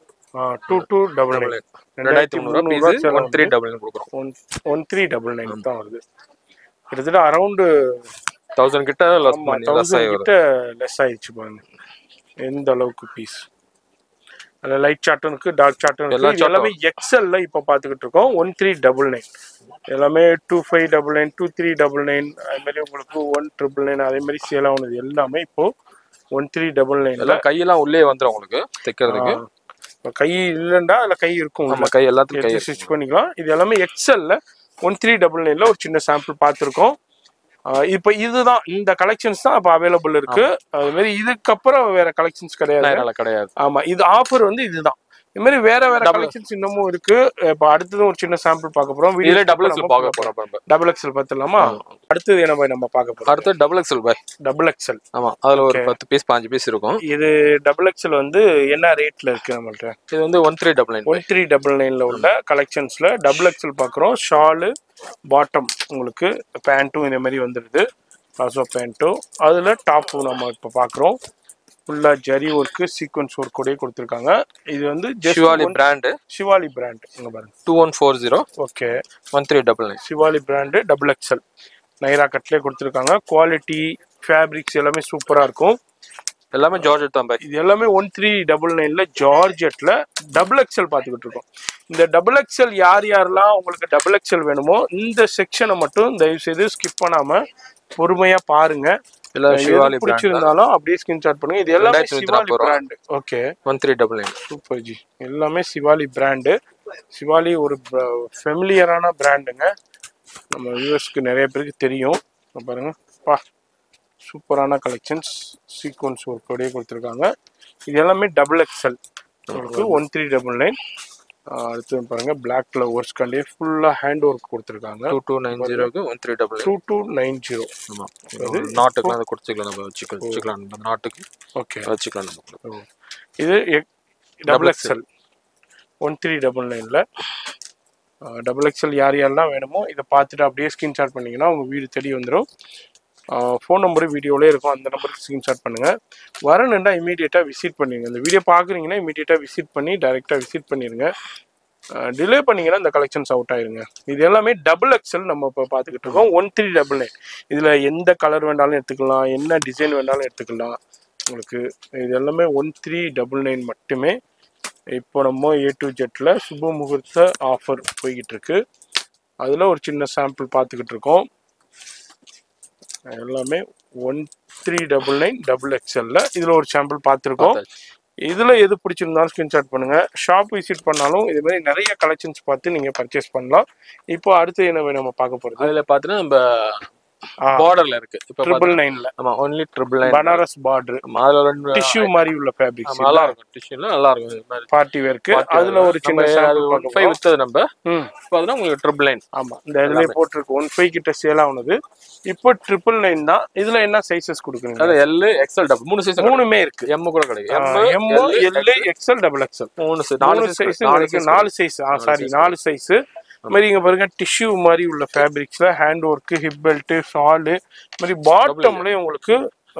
two two double nine ரெண்டாயிரத்தி முந்நூறுவா piece one three double nine கொடுக்குறோம் one one three double nine தான் வருது கிட்டத்தட்ட அரௌண்டு தௌசண்ட் கிட்ட லெஸ் ஆமா பண்ணி லெஸ் ஆகி தௌசண்ட் வரும் கிட்ட லெஸ் ஆயிடுச்சு பாருங்க எந்த அளவுக்கு பீஸ் அதில் லைட் சார்ட்டும் இருக்கு டார்க் சார்ட்டும் எல்லா இருக்கு இது எல்லாமே எக்ஸல்ல இப்போ பார்த்துக்கிட்டு இருக்கோம் ஒன் த்ரீ டபுள் நைன் எல்லாமே two five double nine two three double nine அது மாதிரி உங்களுக்கு ஒன் ட்ரிபிள் நைன் அதே மாதிரி சேல் ஆகுனது எல்லாமே இப்போ ஒன் த்ரீ டபுள் நைன்ல எல்லாம் கையெல்லாம் உள்ளே வந்துரும் உங்களுக்கு தைக்கிறதுக்கு கை இல்லைண்டா அதில் கை இருக்கும் நம்ம கை எல்லாத்துக்கும் கை எடுத்து ஸ்டிச் பண்ணிக்கலாம் இது எல்லாமே எக்ஸல்ல ஒன் த்ரீ டபுள் நைன்ல ஒரு சின்ன சாம்பிள் பார்த்துருக்கோம் இப்போ இதுதான் இந்த கலெக்ஷன்ஸ் தான் இப்போ அவைலபிள் இருக்கு அது மாதிரி இதுக்கப்புறம் வேற கலெக்ஷன்ஸ் கிடையாது நயனால கிடையாது ஆமா இது ஆஃபர் வந்து இதுதான் இது மாதிரி வேற வேற கலெக்ஷன்ஸ் இன்னமும் இருக்கு இப்போ அடுத்தது ஒரு சின்ன சாம்பிள் பார்க்க போறோம் இதுல டபுள் எக்ஸல் பார்க்க போறோம் நம்ம டபுள் எக்ஸல் பார்த்துலாமா அடுத்தது என்ன பாய் நம்ம பார்க்க போறோம் அடுத்து டபுள் எக்ஸல் பாய் டபுள் எக்ஸல் ஆமா அதுல ஒரு பத்து பீஸ் பாஞ்சு பீஸ் இருக்கும் இது டபுள் எக்ஸல் வந்து என்ன ரேட்ல இருக்கு நம்மள்ட்ட இது வந்து one three double nine one three double நைன்ல உள்ள கலெக்ஷன்ஸ்ல டபுள் எக்ஸல் பார்க்குறோம் ஷாலு பாட்டம் உங்களுக்கு பேண்ட்டும் இந்த மாதிரி வந்துடுது பிளாசோ பேண்ட்டும் அதில் டாப்பும் நம்ம இப்போ பார்க்குறோம் ஃபுல்லாக ஜரி ஒர்க்கு சீக்வன்ஸ் ஒர்க் கூடயே கொடுத்துருக்காங்க இது வந்து just Shivali one- brand Shivali brand இங்க பாருங்க two one four zero okay one three double nine Shivali brand double XL Naira கட்லேயே கொடுத்துருக்காங்க குவாலிட்டி ஃபேப்ரிக்ஸ் எல்லாமே சூப்பராக இருக்கும் எல்லாமே ஜார்ஜெட் தான் பாய் இது எல்லாமே ஒன் த்ரீ டபுள் நைன்ல ஜார்ஜெட்ல டபுள் எக்ஸல் பார்த்துக்கிட்டு இருக்கோம் இந்த டபுள் எக்ஸல் யார் யாரெல்லாம் உங்களுக்கு டபுள் எக்ஸல் வேணுமோ இந்த செக்ஷனை மட்டும் தயவு செய்து ஸ்கிப் பண்ணாம பொறுமையா பாருங்க எல்லாம் எது ஷிவாலி பிராண்ட் பிடிச்சிருந்தாலும் அப்படியே ஸ்கிரீன்ஷாட் பண்ணுங்க இது எல்லாமே ரெண்டாயிரத்தி நூத்தி சிவாலி நாற்பது ரூபா. Brand okay one three double nine super ஜி எல்லாமே சிவாலி பிராண்டு சிவாலி ஒரு ஃபெமிலியரான பிராண்டுங்க நம்ம யூஎஸ்க்கு நிறைய பேருக்கு தெரியும் இங்க பாருங்க பா சூப்பரான கலெக்ஷன்ஸ் சீக்வன்ஸ் ஒர்க்கோடயே கொடுத்துருக்காங்க இது எல்லாமே டபுள் எக்ஸல் உங்களுக்கு ஒன் த்ரீ டபுள் நைன் அடுத்து பாருங்க பிளாக்ல ஒர்க்ஸ் கண்டே ஃபுல்லாக ஹேண்ட் ஒர்க் கொடுத்துருக்காங்க டூ டூ நைன் ஜீரோக்கு one three double two two nine zero ஆமா நாட்டுக்குலாம் அதை குடிச்சிக்கலாம் நம்ம வச்சுக்கலாம் வச்சுக்கலாம் நம்ம நாட்டுக்கு ஓகே வச்சுக்கலாம் நம்ம இது double XL one three double நைனில் டபுள் எக்ஸ்எல் யார் யாரெல்லாம் வேணுமோ இதை பார்த்துட்டு அப்படியே ஸ்க்ரீன்ஷாட் பண்ணிங்கன்னா உங்கள் வீடு தேடி வந்துடும் ஃபோன் நம்பரு வீடியோவிலே இருக்கும் அந்த நம்பருக்கு ஸ்க்ரீன்ஷாட் பண்ணுங்கள் வரணுன்னா இமீடியட்டாக விசிட் பண்ணிடுங்க இந்த வீடியோ பார்க்குறீங்கன்னா இமீடியட்டாக விசிட் பண்ணி டைரெக்டாக விசிட் பண்ணிடுங்க டிலே பண்ணீங்கன்னா இந்த கலெக்ஷன்ஸ் அவுட் ஆயிருங்க இது எல்லாமே டபுள் எக்ஸல் நம்ம இப்போ பார்த்துக்கிட்டு இருக்கோம் ஒன் த்ரீ டபுள் நைன் இதில் எந்த கலர் வேணாலும் எடுத்துக்கலாம் என்ன டிசைன் வேணாலும் எடுத்துக்கலாம் உங்களுக்கு இது எல்லாமே ஒன் த்ரீ டபுள் நைன் மட்டுமே இப்போ நம்ம ஏ டு ஜெட்டில் சுப முகூர்த்த ஆஃபர் போய்கிட்டு இருக்கு அதில் ஒரு சின்ன சாம்பிள் பார்த்துக்கிட்டு இருக்கோம் எல்லாமே one three double nine double எக்ஸ்எல்ல இதில் ஒரு சாம்பிள் பார்த்துருக்கோம் இதில் எது பிடிச்சிருந்தாலும் ஸ்க்ரீன்ஷாட் பண்ணுங்க ஷாப் விசிட் பண்ணாலும் இது மாதிரி நிறைய கலெக்ஷன்ஸ் பார்த்து நீங்கள் பர்ச்சேஸ் பண்ணலாம் இப்போ அடுத்து என்ன வேணும் நம்ம பார்க்க போகிறது அதுல பாத்தீங்கன்னா நம்ம பார்டர்ல இருக்கு இப்ப ட்ரிபிள் நைனில் ஆமா only triple nine Banaras border அதுல ரெண்டு டிஷ்யூ மாதிரி உள்ள ஃபேப்ரிக்ஸ் ஆமா, நல்லா இருக்கும் டிஷ்யூல நல்லா இருக்கும் இது மாதிரி பார்ட்டி வேர்க்கு அதுல ஒரு சின்ன நம்ம சாம்பிள் ஒன் பார்க்க ஃபைவ் போறோம். வித்தது நம்ம ம் இப்போ அதுனா உங்களுக்கு ட்ரிபிள் நைன் ஆமா இந்த இதுலயே போட்டிருக்கு ஒன் ஃபைவ் கிட்ட சேல் ஆனது இப்போ ட்ரிபிள் நைன் தான் இதுல என்ன சைஸஸ் கொடுக்குறீங்க அது எல் எக்ஸ்எல் டபுள் மூணு சைஸ் மூணுமே இருக்கு எம் கூட கிடைக்கும் M M L XL double XL மூணு சைஸ் நாலு நாலு சைஸ் சைஸ் நாலு இருக்கு சைஸ் நாலு சைஸ் ஆ சாரி நாலு சைஸ் மாதிரி இங்க பாருங்க டிஷ்யூ மாதிரி உள்ள ஃபேப்ரிக்ஸ்ல hand work hip belt shawl மாதிரி பாட்டம்லயே உங்களுக்கு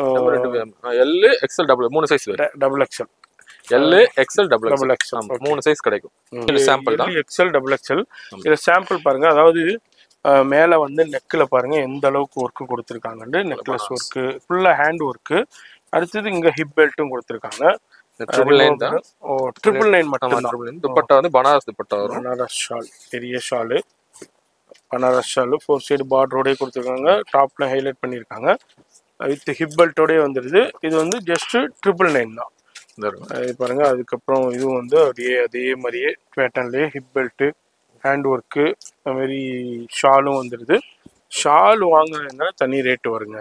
எல் எக்ஸ்எல் டபுள் மூணு சைஸ் வரும் double XL L XL double Double XL XL, மூணு சைஸ் கிடைக்கும் இது சாம்பிள் தான் எக்ஸ்எல் டபுள் எக்ஸ்எல் இதுல சாம்பிள் பாருங்க அதாவது அஹ், மேல வந்து நெக்ல பாருங்க எந்த அளவுக்கு ஒர்க் கொடுத்துருக்காங்கன்னு நெக்லஸ் ஒர்க் ஃபுல்லா ஹேண்ட் ஒர்க் அடுத்தது இங்க ஹிப் பெல்ட்டும் கொடுத்துருக்காங்க ட்ரிபிள் நைன் தான் ஓ ட்ரிபிள் நைன் ஆமா மட்டும் ட்ரிபிள் நைன் துப்பட்டா வந்து பனாரஸ் துப்பட்டா வரும் பனாரஸ் ஷால் பெரிய shawl Banaras shawl four side பார்டரோடய கொடுத்துருக்காங்க டாப்ல ஹைலைட் பண்ணியிருக்காங்க வித் ஹிப் பெல்ட்டோடய வந்துடுது இது வந்து ஜஸ்ட் ட்ரிபிள் நைன் தான் இந்த இருக்கும். அது பாருங்க அதுக்கப்புறம் இதுவும் வந்து அப்படியே அதே மாதிரியே பேட்டர்ன்லேயே ஹிப் பெல்ட்டு ஹேண்ட் ஒர்க்கு அது மாதிரி ஷாலும் வந்துடுது ஷால் வாங்குறதுனால தனி ரேட்டு வருங்க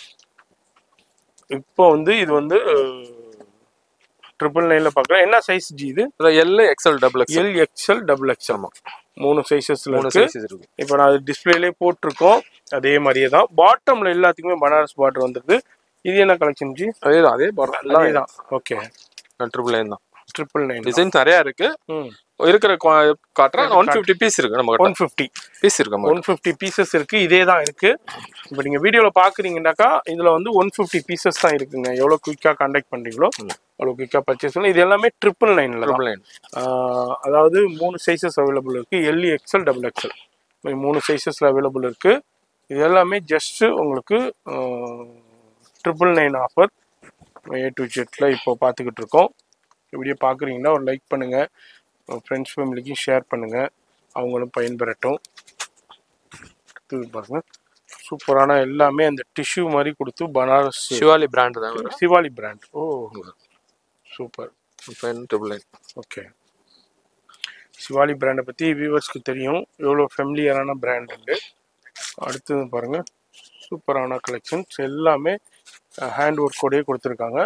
இப்போ வந்து இது வந்து ட்ரிபிள் நைனில் பார்க்குறேன் என்ன சைஸ் ஜி இது அதான் L XL double XL L XL double XL மூணு சைஸஸ்ல மூணு இருக்கு சைஸஸ் இருக்கு இப்போ நான் அது டிஸ்பிளேலே போட்டிருக்கோம் அதே மாதிரியே தான் பாட்டம்ல எல்லாத்துக்குமே பனாரஸ் பார்டர் வந்துருது இது என்ன கலெக்ஷன் ஜி அதே தான் அதே பார்டர் எல்லாம் அதே தான் ஓகே ட்ரிபிள் நைன் தான் ட்ரிபிள் நைன் டிசைன்ஸ் நிறைய இருக்கு ம் இருக்கிற qua- காட்டுறேன் ஒன் ஃபிஃப்டி பீஸ் இருக்கு நம்ம ஒன் ஃபிஃப்டி பீஸ் இருக்கு நம்ம ஒன் ஃபிஃப்டி பீசஸ் இருக்கு இதே தான் இருக்கு இப்போ நீங்க வீடியோல பாக்குறீங்கன்னாக்கா இதுல வந்து ஒன் ஃபிஃப்டி பீசஸ் தான் இருக்குங்க எவ்வளவு குயிக்கா கண்டக்ட் பண்றீங்களோ அவ்வளவு குயிக்கா பர்ச்சேஸ் பண்ணலாம் இது எல்லாமே ட்ரிபிள் நைன்ல தான் ட்ரிபிள் நைன் ஆஹ் அதாவது மூணு சைஸஸ் அவைலபிள் இருக்கு எல்இ எக்ஸ்எல் டபுள் எக்ஸ்எல் மூணு சைஸஸ்ல அவைலபிள் இருக்கு இது எல்லாமே ஜஸ்ட் உங்களுக்கு triple nine offer A to ஜெட்ல இப்போ பார்த்துக்கிட்டு இருக்கோம் வீடியோ பார்க்குறீங்கன்னா ஒரு லைக் பண்ணுங்க ஃப்ரெண்ட்ஸ் ஃபேமிலிக்கும் ஷேர் பண்ணுங்க அவங்களும் பயன்பெறட்டும் அடுத்தது பாருங்க சூப்பரான எல்லாமே அந்த டிஷ்யூ மாதிரி கொடுத்து பனாரஸ் சிவாலி பிராண்ட் தான் வரும் சிவாலி பிராண்ட் ஓ super triple nine okay Shivali பிராண்டை பற்றி வியூவர்ஸ்க்கு தெரியும் எவ்வளோ ஃபெமிலியரான பிராண்ட் உண்டு அடுத்தது பாருங்க சூப்பரான கலெக்ஷன்ஸ் எல்லாமே ஹேண்ட் ஒர்க்கோடயே கொடுத்துருக்காங்க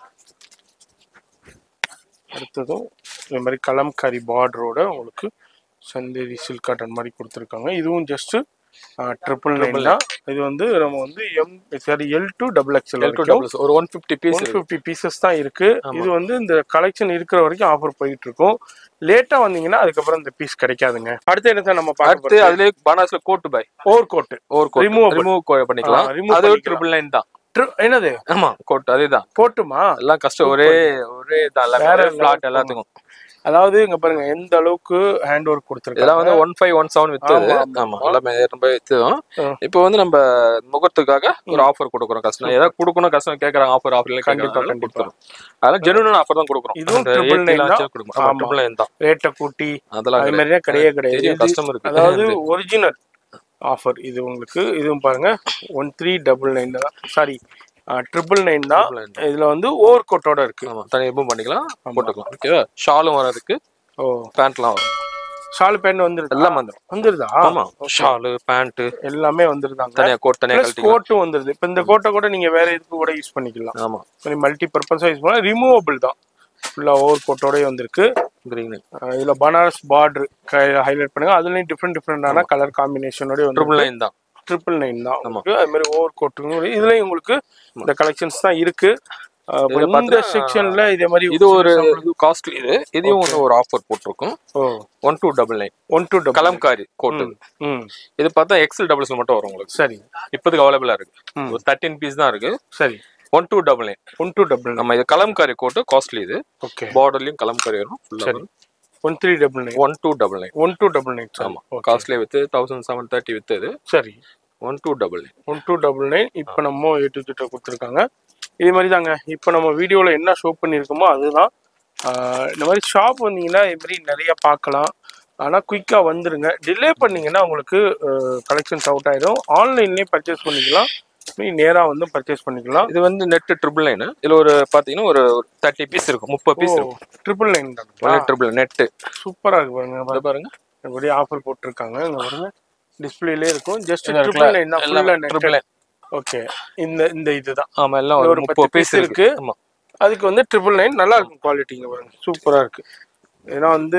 அடுத்ததும் இந்த மாதிரி கலம்காரி பார்டரோட உங்களுக்கு சந்தேரி சில்க் காட்டன் மாதிரி கொடுத்துருக்காங்க இதுவும் ஜஸ்ட் ட்ரிபிள் நைன் தான் இது வந்து நம்ம வந்து M sorry L to double XL L two doubles ஒரு one fifty piece one fifty pieces தான் இருக்கு இது வந்து இந்த கலெக்ஷன் இருக்கிற வரைக்கும் ஆஃபர் போயிட்டு இருக்கும் லேட்டா வந்தீங்கன்னா அதுக்கப்புறம் இந்த பீஸ் கிடைக்காதுங்க அடுத்து என்ன சார் நம்ம பார்க்க அடுத்து அதுலயே பனாஸ்ல கோட் பை over coat over coat Removable. Remove பண்ணிக்கலாம் ஆ, remove அது பண்ணிக்கலாம். ட்ரிபிள் நைன் தான் என்னது ஆமா கோட் அதேதான் போட்டுமா எல்லாம் கஷ்டம் ஒரே ஒரே தான் வேற எல்லாமே ஃபிளாட் எல்லாத்துக்கும் அதாவது இங்க பாருங்க எந்த அளவுக்கு ஹேண்ட் ஒர்க் இதெல்லாம் கொடுத்துருக்காங்க வந்து ஒன் ஃபைவ் ஒன் செவன் வித்தது ஆமா, ஆமா. ஆமா எல்லாமே ரொம்ப வித்ததும் ஆ. இப்போ வந்து நம்ம முகத்துக்காக ஒரு ஆஃபர் கொடுக்குறோம் கஸ்டமர் ஏதாவது கொடுக்கணும் கஸ்டமர் கேக்குறாங்க ஆஃபர் ஆஃபர்ல கண்டிப்பா, கண்டிப்பா கண்டிப்பா. கொடுத்துரும் அதெல்லாம் ஜெனுவன் ஆஃபர் தான் கொடுக்குறோம் இதுவும் அந்த triple 80 nine லாம் தான். வச்சு கொடுக்குறோம் ஆமா ஆமா. ட்ரிபிள் நைன் தான் ரேட்டை கூட்டி அதெல்லாம் அது கிடையாது. மாதிரிலாம் கிடையவே கிடையாது தெரியும் இது- கஸ்டமருக்கு அதாவது ஒரிஜினல் ஆஃபர் இது உங்களுக்கு இதுவும் பாருங்க ஒன் த்ரீ டபுள் நைன் தான் சாரி ட்ரிபிள் நைன் தான் Triple nine. இதுல வந்து ஓவர் கோட்டோட இருக்கு ஆமா தனி எப்பவும் பண்ணிக்கலாம் போட்டுக்கலாம் ஓகேவா ஷாலும் வரதுக்கு ஓ பேண்ட்லாம் வரும் ஷால் பேண்ட் வந்துருது எல்லாம் வந்துடும் வந்துருதா ஆமா ஷாலு பேண்ட் எல்லாமே வந்துருதாங்க தனியா கோட் தனியா ப்ளஸ் கழட்டிக்கலாம் கோட்டும் வந்துருது இப்போ இந்த கோட்டை கூட நீங்க வேற இதுக்கு கூட யூஸ் பண்ணிக்கலாம் ஆமா மல்டி பர்பஸா யூஸ் பண்ணலாம் ரிமூவபிள் தான் ஃபுல்லா ஓவர் கோட்டோடய வந்திருக்கு கிரீன் அஹ் இதுல பனாரஸ் பார்டர் ஹைலைட் பண்ணுங்க அதுலயும் டிஃப்ரெண்ட் டிஃப்ரெண்டான கலர் காம்பினேஷனோட வந்து ட்ரிபிள் நைன் தான் ட்ரிபிள் நைன் தான் உங்களுக்கு அது மாதிரி ஓவர் கோட்டுங்க இதுலயும் உங்களுக்கு இந்த கலெக்ஷன்ஸ் தான் இருக்கு அஹ் இப்ப இதுல இந்த பாத்தீங்கன்னா, செக்ஷன்ல இதே மாதிரி இது ஒரு காஸ்ட்லி இது இதையும் வந்து ஒரு ஆஃபர் போட்டிருக்கோம் ஓ one two double nine one two double kalamkari coat ம் இது பார்த்தா எக்ஸல் டபுள்ஸ் மட்டும் வரும் உங்களுக்கு சரி இப்போதைக்கு அவைலபிளா இருக்கு ம். ஒரு தேர்ட்டின் பீஸ் தான் இருக்கு சரி one two double nine one two double நம்ம இது கலம்காரி கோட்டு காஸ்ட்லி இது ஓகே பார்டர்லயும் கலம்காரி வரும் சரி one three double nine one two double nine one two double nine ஆமா காஸ்ட்லி வித்து தௌசண்ட் செவன் தேர்ட்டி வித்து இது சரி one two double nine one two double nine இப்போ நம்ம ஏ டு கிட்ட கொடுத்துருக்காங்க இதே மாதிரி தாங்க இப்போ நம்ம வீடியோவில் என்ன ஷோ பண்ணியிருக்கோமோ அதுதான் ஆஹ் இந்த மாதிரி ஷாப் வந்தீங்கன்னா இது மாதிரி நிறைய பார்க்கலாம் ஆனால் குயிக்காக வந்துருங்க டிலே பண்ணீங்கன்னா உங்களுக்கு கலெக்ஷன்ஸ் அவுட் ஆயிடும் ஆன்லைன்லேயே பர்ச்சேஸ் பண்ணிக்கலாம் நீ நேராக வந்து பர்ச்சேஸ் பண்ணிக்கலாம் இது வந்து நெட் ட்ரிபிள் நைன் இதுல ஒரு பாத்தீங்கன்னா ஒரு தேர்ட்டி பீஸ் இருக்கும் முப்பது பீஸ் இருக்கும் ட்ரிபிள் நைன் தான் ட்ரிபிள் நெட்டு சூப்பராக இருக்கு பாருங்க இது பாருங்க இப்படி ஆஃபர் போட்டிருக்காங்க இங்க பாருங்க டிஸ்பிளேலே இருக்கும் ஜஸ்ட் இதுல ட்ரிபிள் இருக்குல்ல, நைன் தான் எல்லாம் ஃபுல்லாக triple nine. ஓகே இந்த இந்த இதுதான் ஆமா எல்லாம் இதுல ஒரு ஒரு முப்பது பத்து பீஸ் piece இருக்கு இருக்கு. ஆமா அதுக்கு வந்து ட்ரிபிள் நைன் நல்லா இருக்கும் குவாலிட்டிங்க பாருங்க சூப்பரா இருக்கு ஏன்னா வந்து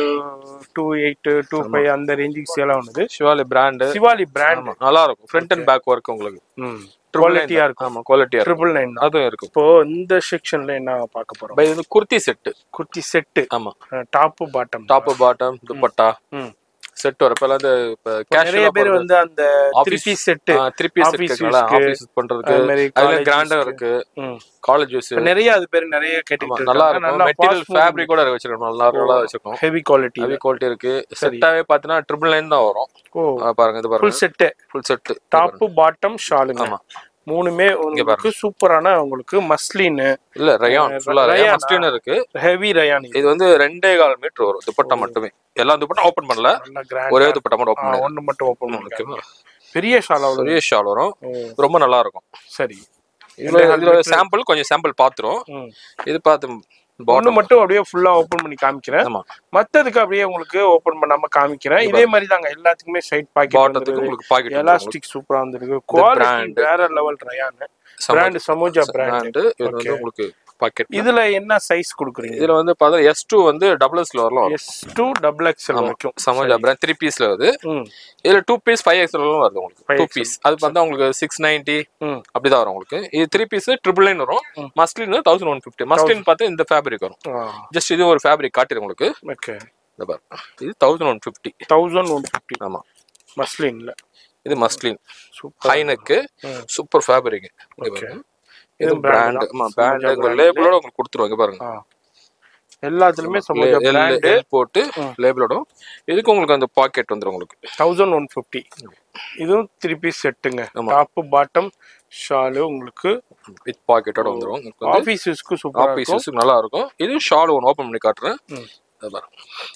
டூ எயிட் டூ ஃபைவ் அந்த ரேஞ்சுக்கு சேல் ஆனது சிவாலி பிராண்டு சிவாலி பிராண்ட் நல்லா இருக்கும் ஃப்ரண்ட் அண்ட் பேக் ஒர்க் உங்களுக்கு குவாலிட்டியா இருக்கும் ஆமா குவாலிட்டியா இருக்கும் ட்ரிபிள் நைன் தான் அதுவும் இருக்கும் இப்போ இந்த செக்ஷன்ல என்ன பார்க்க போறோம் பை இது குர்த்தி செட்டு குர்த்தி செட்டு ஆமா top bottom top bottom dupatta ம். செட் வரப்ப எல்லாம் இந்த நிறைய பேர் வந்து அந்த three Office. Piece set three piece office இருக்குங்களா use-க்கு, ஆபீஸ் பண்றதுக்கு அது மாதிரி அதுல college கிராண்டா use-க்கு. இருக்கு ம். காலேஜ் யூஸ் இப்ப நிறைய அது பேர் நிறைய கேட்டுக்கிட்டு நல்லா இருக்காங்க. இருக்கும் மெட்டீரியல் fast ஃபேப்ரிக் கூட வச்சிருக்கோம் நல்லா நல்லா வச்சிருக்கோம் ஹெவி குவாலிட்டி ஹெவி குவாலிட்டி இருக்கு செட்டாவே பாத்தீங்கன்னா ட்ரிபிள் நைன் தான் வரும் ஓ ஆ, பாருங்க இது பாருங்க full set full set top bottom ஷாலுங்க ஆமா. மூணுமே உங்களுக்கு சூப்பரான உங்களுக்கு மஸ்லின் இல்ல ரயான் ஃபுல்லா ரயானா? ரயான் மஸ்டின் இருக்கு ஹெவி ரயான் இது வந்து ரெண்டே கால் மீட்டர் வரும் துப்பட்டா மட்டுமே எல்லா துப்பட்டா ஓபன் பண்ணல நல்ல கிராண்ட் ஒரே துப்பட்டா மட்டும் ஓபன் பண்ணி ஒன்னு மட்டும் ஓபன் பண்ணுங்க ஓகேவா பெரிய ஷால் அவ்வளவு பெரிய ஷால் வரும் ஓ, ரொம்ப நல்லா இருக்கும் சரி இதுல இதுல சாம்பிள் கொஞ்சம் சாம்பிள் பாத்துரும் ம். இது பார்த்து ஒண்ணு பாட்டம் மட்டும் அப்படியே ஃபுல்லா ஓபன் பண்ணி காமிக்கிறேன் ஆமா மத்ததுக்கு அப்படியே உங்களுக்கு ஓபன் பண்ணாம காமிக்கிறேன் இதே மாதிரி தாங்க எல்லாத்துக்குமே சைட் பாக்கெட் பாட்டத்துக்கு உங்களுக்கு பாக்கெட் எலாஸ்டிக் சூப்பரா வந்திருக்கு குவாலிட்டி brand. வேற லெவல் ரயான் பிராண்ட் சமோஜா பிராண்ட் பிராண்ட் இது வந்து உங்களுக்கு பாக்கெட் இதுல என்ன சைஸ் கொடுக்குறீங்க இதுல வந்து பார்த்தா எஸ் டூ வந்து டபுள் எஸ்ல வரலாம் வரும் எஸ் டூ டபுள் எக்ஸ்எல் வரைக்கும் சமோஜா பிராண்ட் த்ரீ பீஸ்ல வருது ம் இதுல டூ பீஸ் ஃபைவ் எக்ஸ்ல வருது உங்களுக்கு 5XL. டூ பீஸ் அது பார்த்தா உங்களுக்கு சிக்ஸ் நைன்டி ம் அப்படிதான் வரும் உங்களுக்கு இது த்ரீ பீஸ் ட்ரிபிள் நைன் வரும் muslin thousand one fifty muslin பார்த்து இந்த ஃபேப்ரிக் வரும் ஜஸ்ட் இது ஒரு ஃபேப்ரிக் காட்டிடும் உங்களுக்கு ஓகே இந்த பாரு இது thousand one fifty thousand one fifty ஆமா மஸ்லின்ல இது மஸ்லின் சூப்பர் ஹைனக்கு ம். Super fabric Okay. இது இது brand பிராண்ட் தான். ஆமா Samoja பிராண்ட் brand. லேபிளோட உங்களுக்கு கொடுத்துருவாங்க பாருங்க ஆ எல்லாத்துலயுமே சமோஜா L- பிராண்ட் L போட்டு லேபிளோட இதுக்கு உங்களுக்கு அந்த பாக்கெட் வந்துரும் உங்களுக்கு தௌசண்ட் ஒன் ஃபிஃப்டி இதுவும் த்ரீ பீஸ் செட்டுங்க ஆமா. டாப்பு பாட்டம் ஷாலு உங்களுக்கு வித் பாக்கெட்டோட வந்துரும் உங்களுக்கு வந்து ஆஃபீஸ் யூஸ்க்கு சூப்பரா ஆபீஸ் இருக்கும் யூஸ்க்கு நல்லா இருக்கும் இது ஷால் ஒன்று ஓபன் பண்ணி காட்டுறேன் ம். இது பாருங்க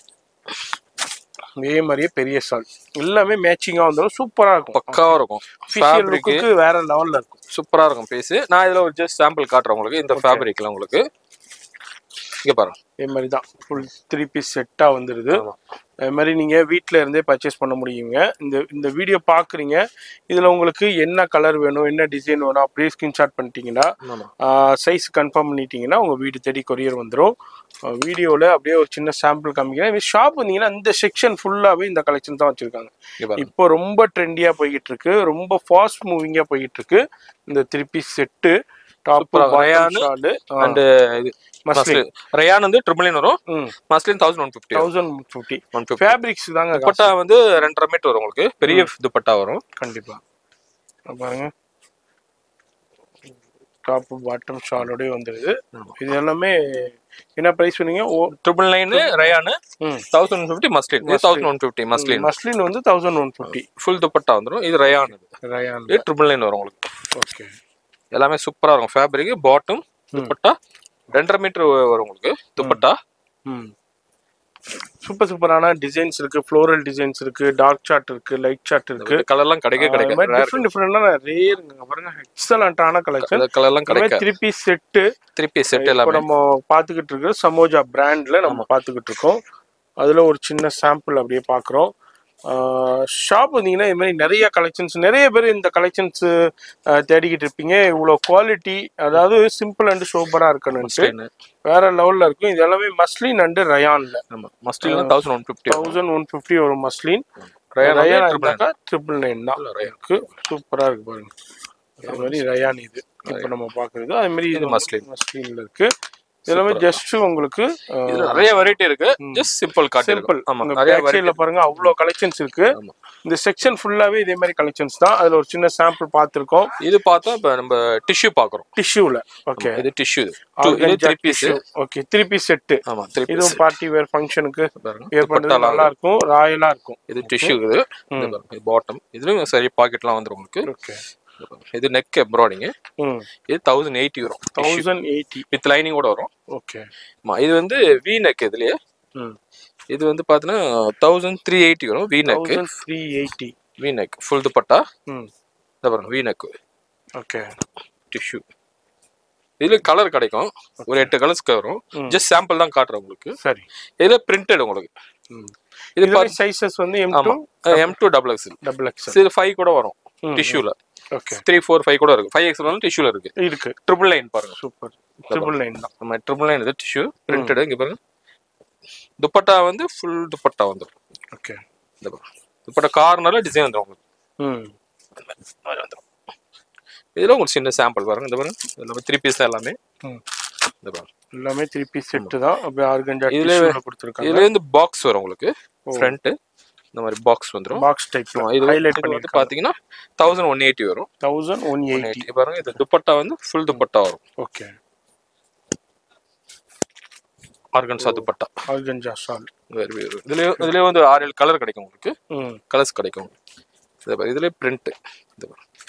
இதே மாதிரியே பெரிய ஷால் எல்லாமே மேட்சிங்கா வந்துடும் சூப்பரா இருக்கும் பக்காவா இருக்கும் அஃபிஷியல் ஃபேப்ரிக் லுக்கு வேற லெவல்ல இருக்கும் சூப்பரா இருக்கும் பீஸ் நான் இதுல ஒரு ஜஸ்ட் சாம்பிள் காட்டுறேன் உங்களுக்கு இந்த ஃபேப்ரிக்ல உங்களுக்கு இங்க பாருங்க இதே மாதிரி தான் ஃபுல் த்ரீ பீஸ் செட்டா வந்துருது ஆமா. அது மாதிரி நீங்கள் வீட்டில் இருந்தே பர்ச்சேஸ் பண்ண முடியுங்க இந்த இந்த வீடியோ பார்க்குறீங்க இதில் உங்களுக்கு என்ன கலர் வேணும் என்ன டிசைன் வேணும் அப்படியே ஸ்க்ரீன்ஷாட் பண்ணிட்டீங்கன்னா ஆமா சைஸ் கன்ஃபார்ம் பண்ணிட்டீங்கன்னா உங்கள் வீடு தேடி கொரியர் வந்துடும் வீடியோவில் அப்படியே ஒரு சின்ன சாம்பிள் காமிக்கிறேன் ஷாப் வந்தீங்கன்னா இந்த செக்ஷன் ஃபுல்லாகவே இந்த கலெக்ஷன் தான் வச்சுருக்காங்க இங்க பாருங்க இப்போ ரொம்ப ட்ரெண்டியாக போய்கிட்டு இருக்கு ரொம்ப ஃபாஸ்ட் மூவிங்காக போய்கிட்டு இருக்கு இந்த திருப்பி செட்டு டாப் Super ஆ ரயானு ஷாலு அண்ட் இது மஸ்லின் ரயான் வந்து ட்ரிபிள் நைன் வரும் ம் muslin thousand one fifty thousand fifty one fifty fabrics தாங்க காசு. துப்பட்டா வந்து ரெண்டரை மீட்டர் வரும் உங்களுக்கு பெரிய துப்பட்டா வரும் கண்டிப்பா இங்க பாருங்க டாப் பாட்டம் ஷாலோடய வந்துடுது இது எல்லாமே என்ன ப்ரைஸ் சொன்னீங்க ஓ ட்ரிபிள் நைன் ரயானு ம் தௌசண்ட் ஒன் ஃபிஃப்டி மஸ்லின் இது thousand one fifty muslin muslin வந்து thousand one fifty full dupatta வந்துரும் இது ரயான் இது ரயான் இது ட்ரிபிள் நைன் வரும் உங்களுக்கு ஓகே எல்லாமே சூப்பரா இருக்கும் ஃபேப்ரிக் பாட்டம் துப்பட்டா ரெண்டரை மீட்டர் வரும் உங்களுக்கு துப்பட்டா ம் சூப்பர் சூப்பரான டிசைன்ஸ் இருக்கு ஃப்ளோரல் டிசைன்ஸ் இருக்கு டார்க் சார்ட் இருக்கு லைட் சார்ட் இருக்கு கலர்லாம் கிடைக்க கிடைக்கும் டிஃப்ரெண்ட் டிஃப்ரெண்டான நிறைய இருக்குங்க பாருங்க எக்ஸலண்டான கலெக்ஷன் கலர்லாம் கிடைக்க த்ரீ பீஸ் செட்டு திருப்பி செட் இப்போ எல்லாமே நம்ம பார்த்துக்கிட்டு இருக்கிற சமோஜா பிராண்ட்ல நம்ம பார்த்துக்கிட்டு இருக்கோம் அதுல ஒரு சின்ன சாம்பிள் அப்படியே பார்க்குறோம் ஷாப் வந்தீங்கன்னா இது மாதிரி நிறைய கலெக்ஷன்ஸ் நிறைய பேர் இந்த கலெக்ஷன்ஸ் தேடிக்கிட்டு இருப்பீங்க இவ்வளோ குவாலிட்டி அதாவது சிம்பிள் அண்ட் சூப்பராக இருக்கணும்ட்டு மஸ்லின் வேற லெவல்ல இருக்கும் இது எல்லாமே மஸ்லின் அண்ட் ரயான்ல ஆமா muslin thousand one fifty thousand one fifty ஒரு மஸ்லின் ரயான் வந்து ரயான் triple இருந்தாக்கா ட்ரிபிள் நைன் தான் இருக்கு சூப்பரா இருக்கு பாருங்க அது மாதிரி ரயான் இது இப்போ நம்ம பார்க்குறது அது மாதிரி இது மஸ்லின். மஸ்லின்ல இருக்கு இது எல்லாமே ஜஸ்ட் உங்களுக்கு இதுல நிறைய வெரைட்டி இருக்கு ஜஸ்ட் சிம்பிள் காட்டி சிம்பிள் ஆமா உங்க நிறைய பேக் சைடுல பாருங்க அவ்வளோ கலெக்ஷன்ஸ் இருக்கு ஆமா. இந்த செக்ஷன் ஃபுல்லாவே இதே மாதிரி கலெக்ஷன்ஸ் தான் அதுல ஒரு சின்ன சாம்பிள் பார்த்திருக்கோம் இது பார்த்தா இப்ப நம்ம டிஷ்யூ பாக்குறோம் டிஷ்யூல ஓகே இது டிஷ்யூ இது three piece okay three piece set ஆமா த்ரீ பீஸ் இதுவும் பார்ட்டி வேர் ஃபங்க்ஷனுக்கு பாருங்க வேர் பண்றது நல்லா இருக்கும் ராயலா இருக்கும் இது டிஷ்யூ இது இது பாருங்க இது பாட்டம் இதுலயும் சரி பாக்கெட்லாம் வந்துரும் உங்களுக்கு ஓகே இது பாருங்க. இது நெக் எம்ப்ராய்டிங் ம் இது தௌசண்ட் எயிட்டி வரும் தௌசண்ட் எயிட்டி வித் லைனிங் கூட வரும் ஓகே ஆமா இது வந்து வி நெக் இதுலயே ம் இது வந்து பாத்தீங்கன்னா தௌசண்ட் த்ரீ எயிட்டி வரும் V neck thousand three eighty V neck full dupatta ம் இந்த பாருங்க வி நெக் ஓகே டிஷ்யூ இதுல கலர் கிடைக்கும் ஒரு எட்டு கலர்ஸ்க்கு வரும் ஜஸ்ட் சாம்பிள் தான் காட்டுறேன் உங்களுக்கு சரி இதுல பிரிண்டட் உங்களுக்கு ம் இது இது சைஸஸ் வந்து M two M two double XL double X இது ஃபைவ் கூட வரும் டிஷ்யூல ஓகே த்ரீ ஃபோர் ஃபைவ் கூட இருக்கு ஃபைவ் எக்ஸ்எல் டிஷ்யூல இருக்கு இருக்கு ட்ரிபிள் லைன் பாருங்க சூப்பர் ட்ரிபிள் நைன் தான் நம்ம ட்ரிபிள் லைன் இது டிஷ்யூ பிரிண்டட் இங்க பாருங்க துப்பட்டா வந்து ஃபுல் துப்பட்டா வந்துடும் ஓகே இந்த பாருங்க துப்பட்டா கார்னர்ல டிசைன் வந்துடும் உங்களுக்கு ம் இந்த மாதிரி வந்துடும் இதுல உங்களுக்கு சின்ன சாம்பிள் பாருங்க இந்த பாருங்க எல்லாமே த்ரீ பீஸ் தான் எல்லாமே ம் இந்த பாருங்க எல்லாமே த்ரீ பீஸ் செட்டு தான் அப்படியே ஆர்கஞ்சா இதுல- டிஷ்யூல கொடுத்துருக்காங்க இதுல இருந்து பாக்ஸ் வரும் உங்களுக்கு ஃப்ரண்ட் இந்த மாதிரி பாக்ஸ் வந்துடும் பாக்ஸ் டைப்ல இது ஹைலைட் இது பண்ணி வந்து பாத்தீங்கன்னா தௌசண்ட் ஒன் எயிட்டி வரும் தௌசண்ட் ஒன் எயிட்டி 180 பாருங்க இது துப்பட்டா வந்து ஃபுல் துப்பட்டா வரும் okay organza dupatta organza shawl வேறு வேறு இதுலயே இதுலயே வந்து ஆறு ஏழு கலர் கிடைக்கும் உங்களுக்கு ம் கலர்ஸ் கிடைக்கும் இது பாரு, இதுலயே பிரிண்ட் இது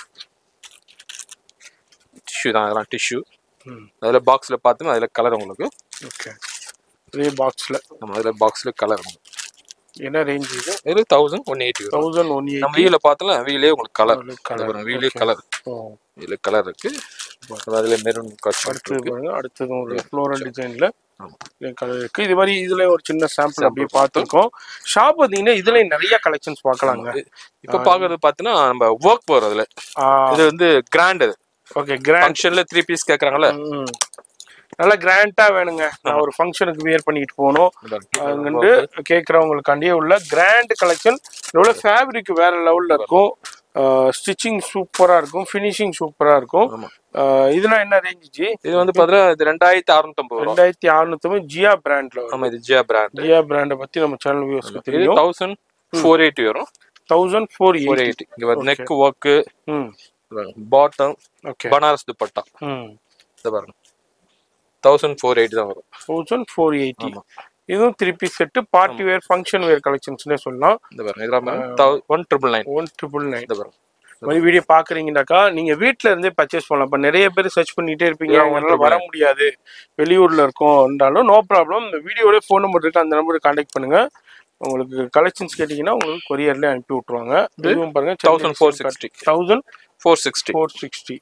டிஷ்யூ தான் அதெல்லாம் டிஷ்யூ ம் அதுல பாக்ஸ்ல பார்த்தோம் அதுல கலர் உங்களுக்கு ஓகே இதே பாக்ஸ்ல நம்ம அதுல பாக்ஸ்ல கலர் என்ன ரேஞ்ச் இது இது தௌசண்ட் ஒன் எயிட்டி வரும் தௌசண்ட் ஒன் நம்ம எயிட்டி வீல பார்த்தோம்ல வீலே உங்களுக்கு கலர் கலர் வீலே கலர் ஓ இதுல கலர் இருக்கு அதுல மெரூன் காட்சி அடுத்தது பாருங்க அடுத்தது ஒரு ஃப்ளோரல் டிசைன்ல ஆமா. கலர் இருக்கு இது மாதிரி இதுல ஒரு சின்ன சாம்பிள் அப்படியே பார்த்துருக்கோம் ஷாப் பார்த்தீங்கன்னா இதுல நிறைய கலெக்ஷன்ஸ் பார்க்கலாங்க இப்ப பாக்குறது பாத்தீங்கன்னா நம்ம ஒர்க் போறோம் அதுல இது வந்து கிராண்ட் ஓகே கிராண்ட் ஃபங்க்ஷன்ல த்ரீ பீஸ் கேக்குறாங்கல்ல நல்லா கிராண்டா வேணுங்க நான் ஒரு ஃபங்க்ஷனுக்கு வியர் பண்ணிட்டு போகணும் அங்கிட்டு கேட்குறவங்களுக்காண்டியே உள்ள கிராண்ட் கலெக்ஷன் இதோட ஃபேப்ரிக் வேற லெவல்ல இருக்கும் ஸ்டிச்சிங் சூப்பரா இருக்கும் ஃபினிஷிங் சூப்பரா இருக்கும் ஆமா. ஆஹ் இதெல்லாம் என்ன ரேஞ்ச் ஜி இது வந்து பாத்தீங்கன்னா இது ரெண்டாயிரத்தி அறுநூத்தம்பது வரும் ரெண்டாயிரத்தி அறுநூத்தி ஜியா பிராண்ட்ல வரும் ஆமா இது ஜியா பிராண்ட் ஜியா பிராண்டை பத்தி நம்ம சேனல் வியூஸ்க்கு இது தெரியும் தௌசண்ட் ஃபோர் எயிட்டி வரும் thousand four four eighty eighty இங்க வந்து நெக் ஒர்க்கு ம் பாட்டம் ஓகே பனாரஸ் துப்பட்டா ம் இதை பாருங்க தௌசண்ட் ஃபோர் எயிட்டி தான் வரும் தௌசண்ட் ஃபோர் எயிட்டி ஆமா. இதுவும் திருப்பி set party wear function wear கலெக்ஷன்ஸ்னே சொல்லலாம் இந்த பாருங்க இதெல்லாம் one triple nine one triple nine இந்த பாருங்க இந்த மாதிரி வீடியோ பாக்குறீங்கன்னாக்கா நீங்க வீட்ல இருந்தே பர்ச்சேஸ் பண்ணலாம் இப்ப நிறைய பேர் சர்ச் பண்ணிட்டே இருப்பீங்க அவங்களால வர முடியாது வெளியூர்ல இருக்கோம்ன்றாலும் நோ ப்ராப்ளம் இந்த வீடியோட ஃபோன் நம்பர் இருக்கு அந்த நம்பருக்கு கான்டாக்ட் பண்ணுங்க உங்களுக்கு கலெக்ஷன்ஸ் கேட்டீங்கன்னா உங்களுக்கு கொரியர்ல அனுப்பி விட்டுருவாங்க இதுவும் பாருங்க thousand four sixty thousand four sixty four sixty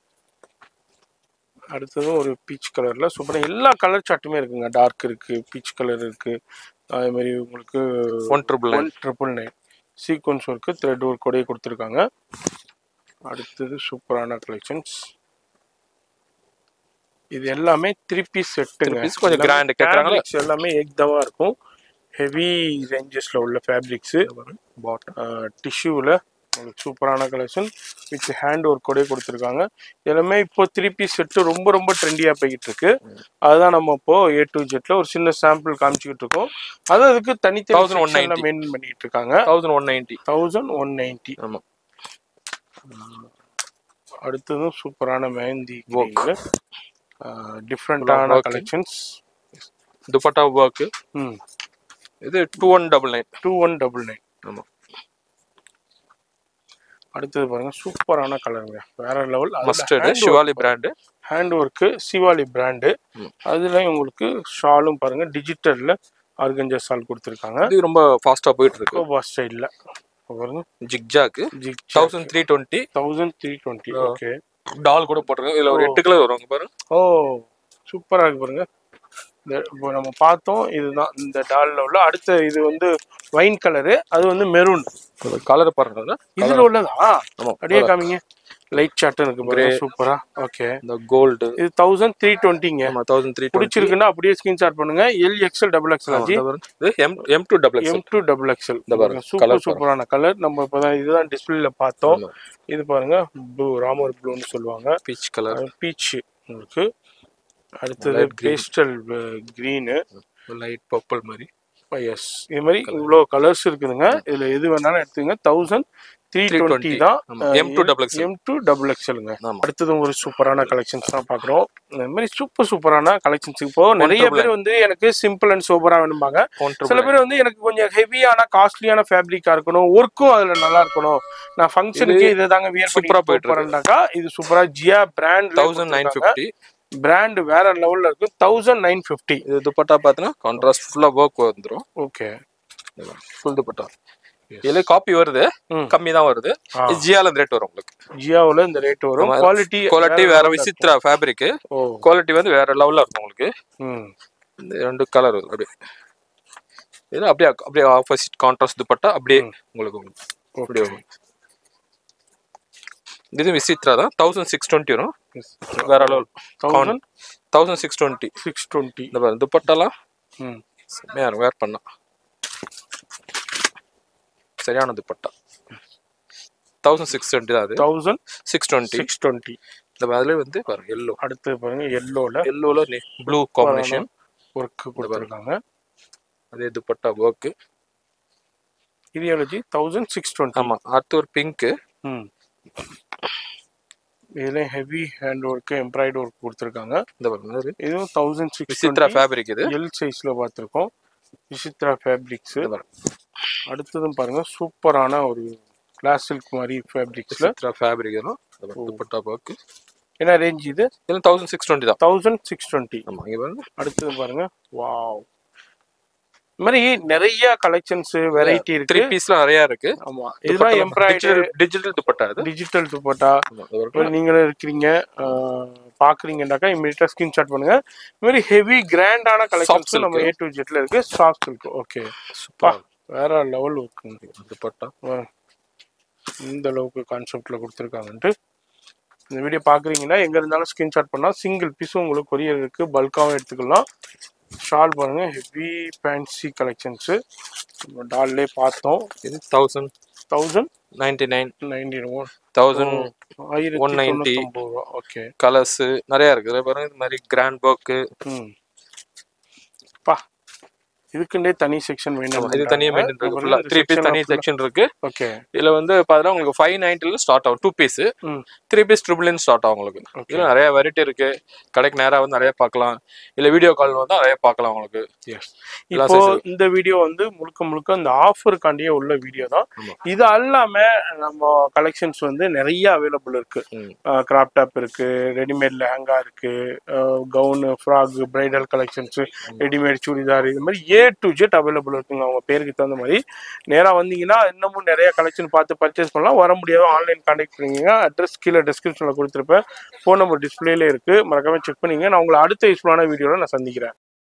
அடுத்ததும் ஒரு பீச் கலர்ல சூப்பரா எல்லா கலர் சார்ட்டுமே இருக்குங்க டார்க் இருக்கு பீச் கலர் இருக்கு அதே மாதிரி உங்களுக்கு one triple one triple nine sequence work thread work கூடயே கொடுத்துருக்காங்க அடுத்தது சூப்பரான கலெக்ஷன்ஸ் இது எல்லாமே த்ரீ பீஸ் செட்டுங்க piece கொஞ்சம் grand கேக்குறாங்களா? Fabrics எல்லாமே ஏக்தவா இருக்கும் ஹெவி ரேஞ்சஸ்ல உள்ள ஃபேப்ரிக்ஸ் பாட்டம் டிஷ்யூவில் உங்களுக்கு சூப்பரான கலெக்ஷன் வித் ஹேண்ட் ஒர்க் கூட கொடுத்துருக்காங்க எல்லாமே இப்போ த்ரீ பீஸ் செட்டு ரொம்ப ரொம்ப ட்ரெண்டியாக போய்கிட்டு இருக்கு அதுதான் நம்ம இப்போ ஏ டு ஜெட்ல ஒரு சின்ன சாம்பிள் காமிச்சிக்கிட்டு இருக்கோம் அது அதுக்கு தனித்தனி 1190. மெயின்டைன் பண்ணிட்டு இருக்காங்க thousand one ninety thousand one ninety ஆமா அடுத்ததும் சூப்பரான மெஹந்தி Work. டிஃப்ரெண்டான working. கலெக்ஷன்ஸ் துப்பட்டா ஒர்க் ம் இது two one double nine two one double nine ஆமா அடுத்தது பாருங்க சூப்பரான கலருங்க வேற level mustard Shivali brand hand work Shivali brand ம். அதுல உங்களுக்கு ஷாலும் பாருங்க டிஜிட்டல்ல ஆர்கஞ்சா ஷால் கொடுத்துருக்காங்க இது ரொம்ப ஃபாஸ்டா போயிட்டு இருக்கு கோபா ஸ்டைல்ல பாருங்க zigzag thousand three twenty thousand three twenty okay doll கூட போட்டிருக்கோம் இதுல ஒரு எட்டு கலர் வரும் பாருங்க ஓ சூப்பரா இருக்கு பாருங்க இந்த இப்போ நம்ம பார்த்தோம் இதுதான் இந்த டால்ல உள்ள அடுத்த இது வந்து வைன் கலரு அது வந்து மெரூன் கலர் பாருங்க இதுல உள்ளதா ஆமா அப்படியே காமிங்க லைட் சாட்டன் இருக்கு பாருங்க சூப்பரா ஓகே இந்த கோல்டு இது தௌசண்ட் த்ரீ டுவெண்ட்டிங்க ஆமா தௌசண்ட் த்ரீ பிடிச்சிருக்குன்னா அப்படியே ஸ்கிரீன்ஷாட் பண்ணுங்க எல் எக்ஸ்எல் டபுள் எக்ஸ்எல் ஆச்சு இது M M two double M two double XL இந்த பாருங்க, colour சூப்பர் பாருங்க. சூப்பரான கலர் நம்ம இப்போதான் இதுதான் டிஸ்பிளேல பார்த்தோம் ஆமா. இது பாருங்க ப்ளூ ராமர் ப்ளூன்னு சொல்லுவாங்க பீச் கலர் பீச் உங்களுக்கு அடுத்தது Light green. Pastel green light purple மாதிரி எஸ் இது மாதிரி இவ்வளோ கலர்ஸ் இருக்குதுங்க இதுல எது வேணாலும் எடுத்துங்க தௌசண்ட் த்ரீ டுவெண்ட்டி 320 தான் ஆமா. M2 double XL. M two double எக்ஸ்எலுங்க ஆமா. அடுத்ததும் ஒரு சூப்பரான கலெக்ஷன்ஸ் தான் பார்க்குறோம் இந்த மாதிரி சூப்பர் சூப்பரான கலெக்ஷன்ஸ் இப்போ நிறைய triple பேர் வந்து எனக்கு சிம்பிள் அண்ட் சூப்பரா வேணும்பாங்க ஒன் சில பேர் வந்து எனக்கு கொஞ்சம் ஹெவியான காஸ்ட்லியான ஃபேப்ரிக்கா இருக்கணும் ஒர்க்கும் அதுல நல்லா இருக்கணும் நான் ஃபங்க்ஷனுக்கு இதை தாங்க வியர் சூப்பரா சூப்பரா போயிட்டு போயிட்டு போறேன்னாக்கா இது சூப்பரா Jiya brand thousand nine fifty brand வேற லெவல்ல இருக்கு தௌசண்ட் நைன் ஃபிஃப்டி இது துப்பட்டா பார்த்தீங்கன்னா கான்ட்ராஸ்ட் ஃபுல்லா ஒர்க் வந்துரும் ஓகே ஃபுல் துப்பட்டா இதுல காப்பி வருது ம். கம்மி தான் வருது ஆ. ஜியால ரேட் வரும் உங்களுக்கு ஜியாவுல இந்த ரேட் வரும் ஆமா. குவாலிட்டி குவாலிட்டி வேற விசித்ரா ஃபேப்ரிக் ஓ குவாலிட்டி வந்து வேற லெவல்ல இருக்கும் உங்களுக்கு ம் இந்த ரெண்டு கலர் அப்படியே இது அப்படியே அப்படியே ஆப்போசிட் கான்ட்ராஸ்ட் துப்பட்டா அப்படியே உங்களுக்கு உங்களுக்கு அப்படியே வரும் இது விசித்ரா தான் தௌசண்ட் சிக்ஸ் டுவெண்ட்டி வரும் வேற level thousand thousand six twenty six twenty இந்த பாருங்க துப்பட்டாலாம் ம் செம்மையா இருக்கும் வேர் பண்ணா சரியான துப்பட்டா தௌசண்ட் சிக்ஸ் டுவெண்ட்டி தான் அது thousand six twenty six twenty இந்த அதுல வந்து பாருங்க எல்லோ அடுத்து பாருங்க எல்லோல எல்லோல ப்ளூ காம்பினேஷன் ஒர்க் கொடுத்துருக்காங்க அதே dupatta work ideology thousand six twenty ஆமா அடுத்து ஒரு பிங்க் ம் இதுல heavy hand work embroidery work கொடுத்துருக்காங்க இந்த பாருங்க இது இதுவும் தௌசண்ட் சிக்ஸ் விசித்ரா ஃபேப்ரிக் இது எல் சைஸ்ல பார்த்துருக்கோம் விசித்ரா ஃபேப்ரிக்ஸ் இந்த பாருங்க அடுத்ததும் பாருங்க சூப்பரான ஒரு கிளாஸ் சில்க் மாதிரி ஃபேப்ரிக்ஸ்ல விசித்ரா ஃபேப்ரிக் இதுவும் இந்த பாருங்க, துப்பட்டா ஒர்க்கு என்ன ரேஞ்ச் இது இது தௌசண்ட் சிக்ஸ் டுவெண்ட்டி தான் தௌசண்ட் சிக்ஸ் டுவெண்ட்டி ஆமா இங்க பாருங்க அடுத்தது பாருங்க வாவ் இந்த மாதிரி நிறைய கலெக்ஷன்ஸ் வெரைட்டி த்ரீ இருக்கு பீஸ்ல நிறைய இருக்கு ஆமா இதெல்லாம் எம்ப்ராய்டரி டிஜிட்டல் துப்பட்டா இது டிஜிட்டல் துப்பட்டா ஆமா, இது இப்போ பாருங்க. நீங்களும் இருக்கிறீங்க ஆஹ், பாக்குறீங்கன்னாக்கா இமீடியட்டா ஸ்கிரீன்ஷாட் பண்ணுங்க இந்த மாதிரி ஹெவி கிராண்டான கலெக்ஷன்ஸ் silk. நம்ம ஏ டு ஜெட்ல இருக்கு சாஃப்ட் இருக்கு ஓகே சூப்பர் வேற லெவல் இருக்குங்க துப்பட்டா இந்த அளவுக்கு கான்செப்ட்ல கொடுத்துருக்காங்கன்ட்டு இந்த வீடியோ பார்க்குறீங்கன்னா எங்கே இருந்தாலும் ஸ்க்ரீன்ஷாட் பண்ணால் சிங்கிள் பீஸும் உங்களுக்கு கொரியர் இருக்குது பல்காகவும் எடுத்துக்கலாம் ஷால் பாருங்க ஹெவி ஃபேன்சி கலெக்ஷன்ஸு நம்ம டால்லே பார்த்தோம் இது thousand thousand ninety nine ninety thousand ஆயிரத்தி 190. தொண்ணூத்தொம்பது ரூபா ஓகே கலர்ஸ் நிறைய இருக்கு இதுல பாருங்க இது மாதிரி கிராண்ட் ஒர்க்கு ம் பா இதுக்குண்டே தனி செக்ஷன் வேணும் இது தனியா மெயின்டைன் இருக்கு ஃபுல்லா த்ரீ பீஸ் தனி செக்ஷன் இருக்கு ஓகே இதுல வந்து பாத்தீங்கன்னா உங்களுக்கு ஃபைவ் நைன்டில ஸ்டார்ட் ஆகும் டூ பீஸ் ம் த்ரீ பீஸ் ட்ரிபிள் ஸ்டார்ட் ஆகும் உங்களுக்கு இதுல நிறைய வெரைட்டி இருக்கு கடைக்கு நேரா வந்து நிறைய பார்க்கலாம் இல்ல வீடியோ கால் வந்து நிறைய பார்க்கலாம் உங்களுக்கு எஸ் எல்லா இப்போ size இந்த வீடியோ வந்து முழுக்க முழுக்க இந்த ஆஃபருக்காண்டியே உள்ள வீடியோ தான் ஆமா. இது அல்லாம நம்ம கலெக்ஷன்ஸ் வந்து நிறைய அவைலபிள் இருக்கு ம். கிராப் டாப் இருக்கு ரெடிமேட் லெஹங்கா இருக்கு gown frock bridal collections readymade churidar இது மாதிரி ஏ டு ஜெட் அவைலபிள் இருக்குங்க அவங்க பேருக்கு தகுந்த மாதிரி நேரா வந்தீங்கன்னா இன்னமும் நிறைய கலெக்ஷன் பார்த்து பர்ச்சேஸ் பண்ணலாம் வர முடியாது ஆன்லைன் கான்டாக்ட் பண்ணிங்க அட்ரஸ் கீழே டிஸ்கிரிப்ஷனில் கொடுத்துருப்பேன் ஃபோன் நம்பர் டிஸ்பிளேல இருக்கு மறக்காம செக் பண்ணிங்க நான் உங்களை அடுத்த யூஸ்ஃபுல்லான வீடியோவில் நான் சந்திக்கிறேன்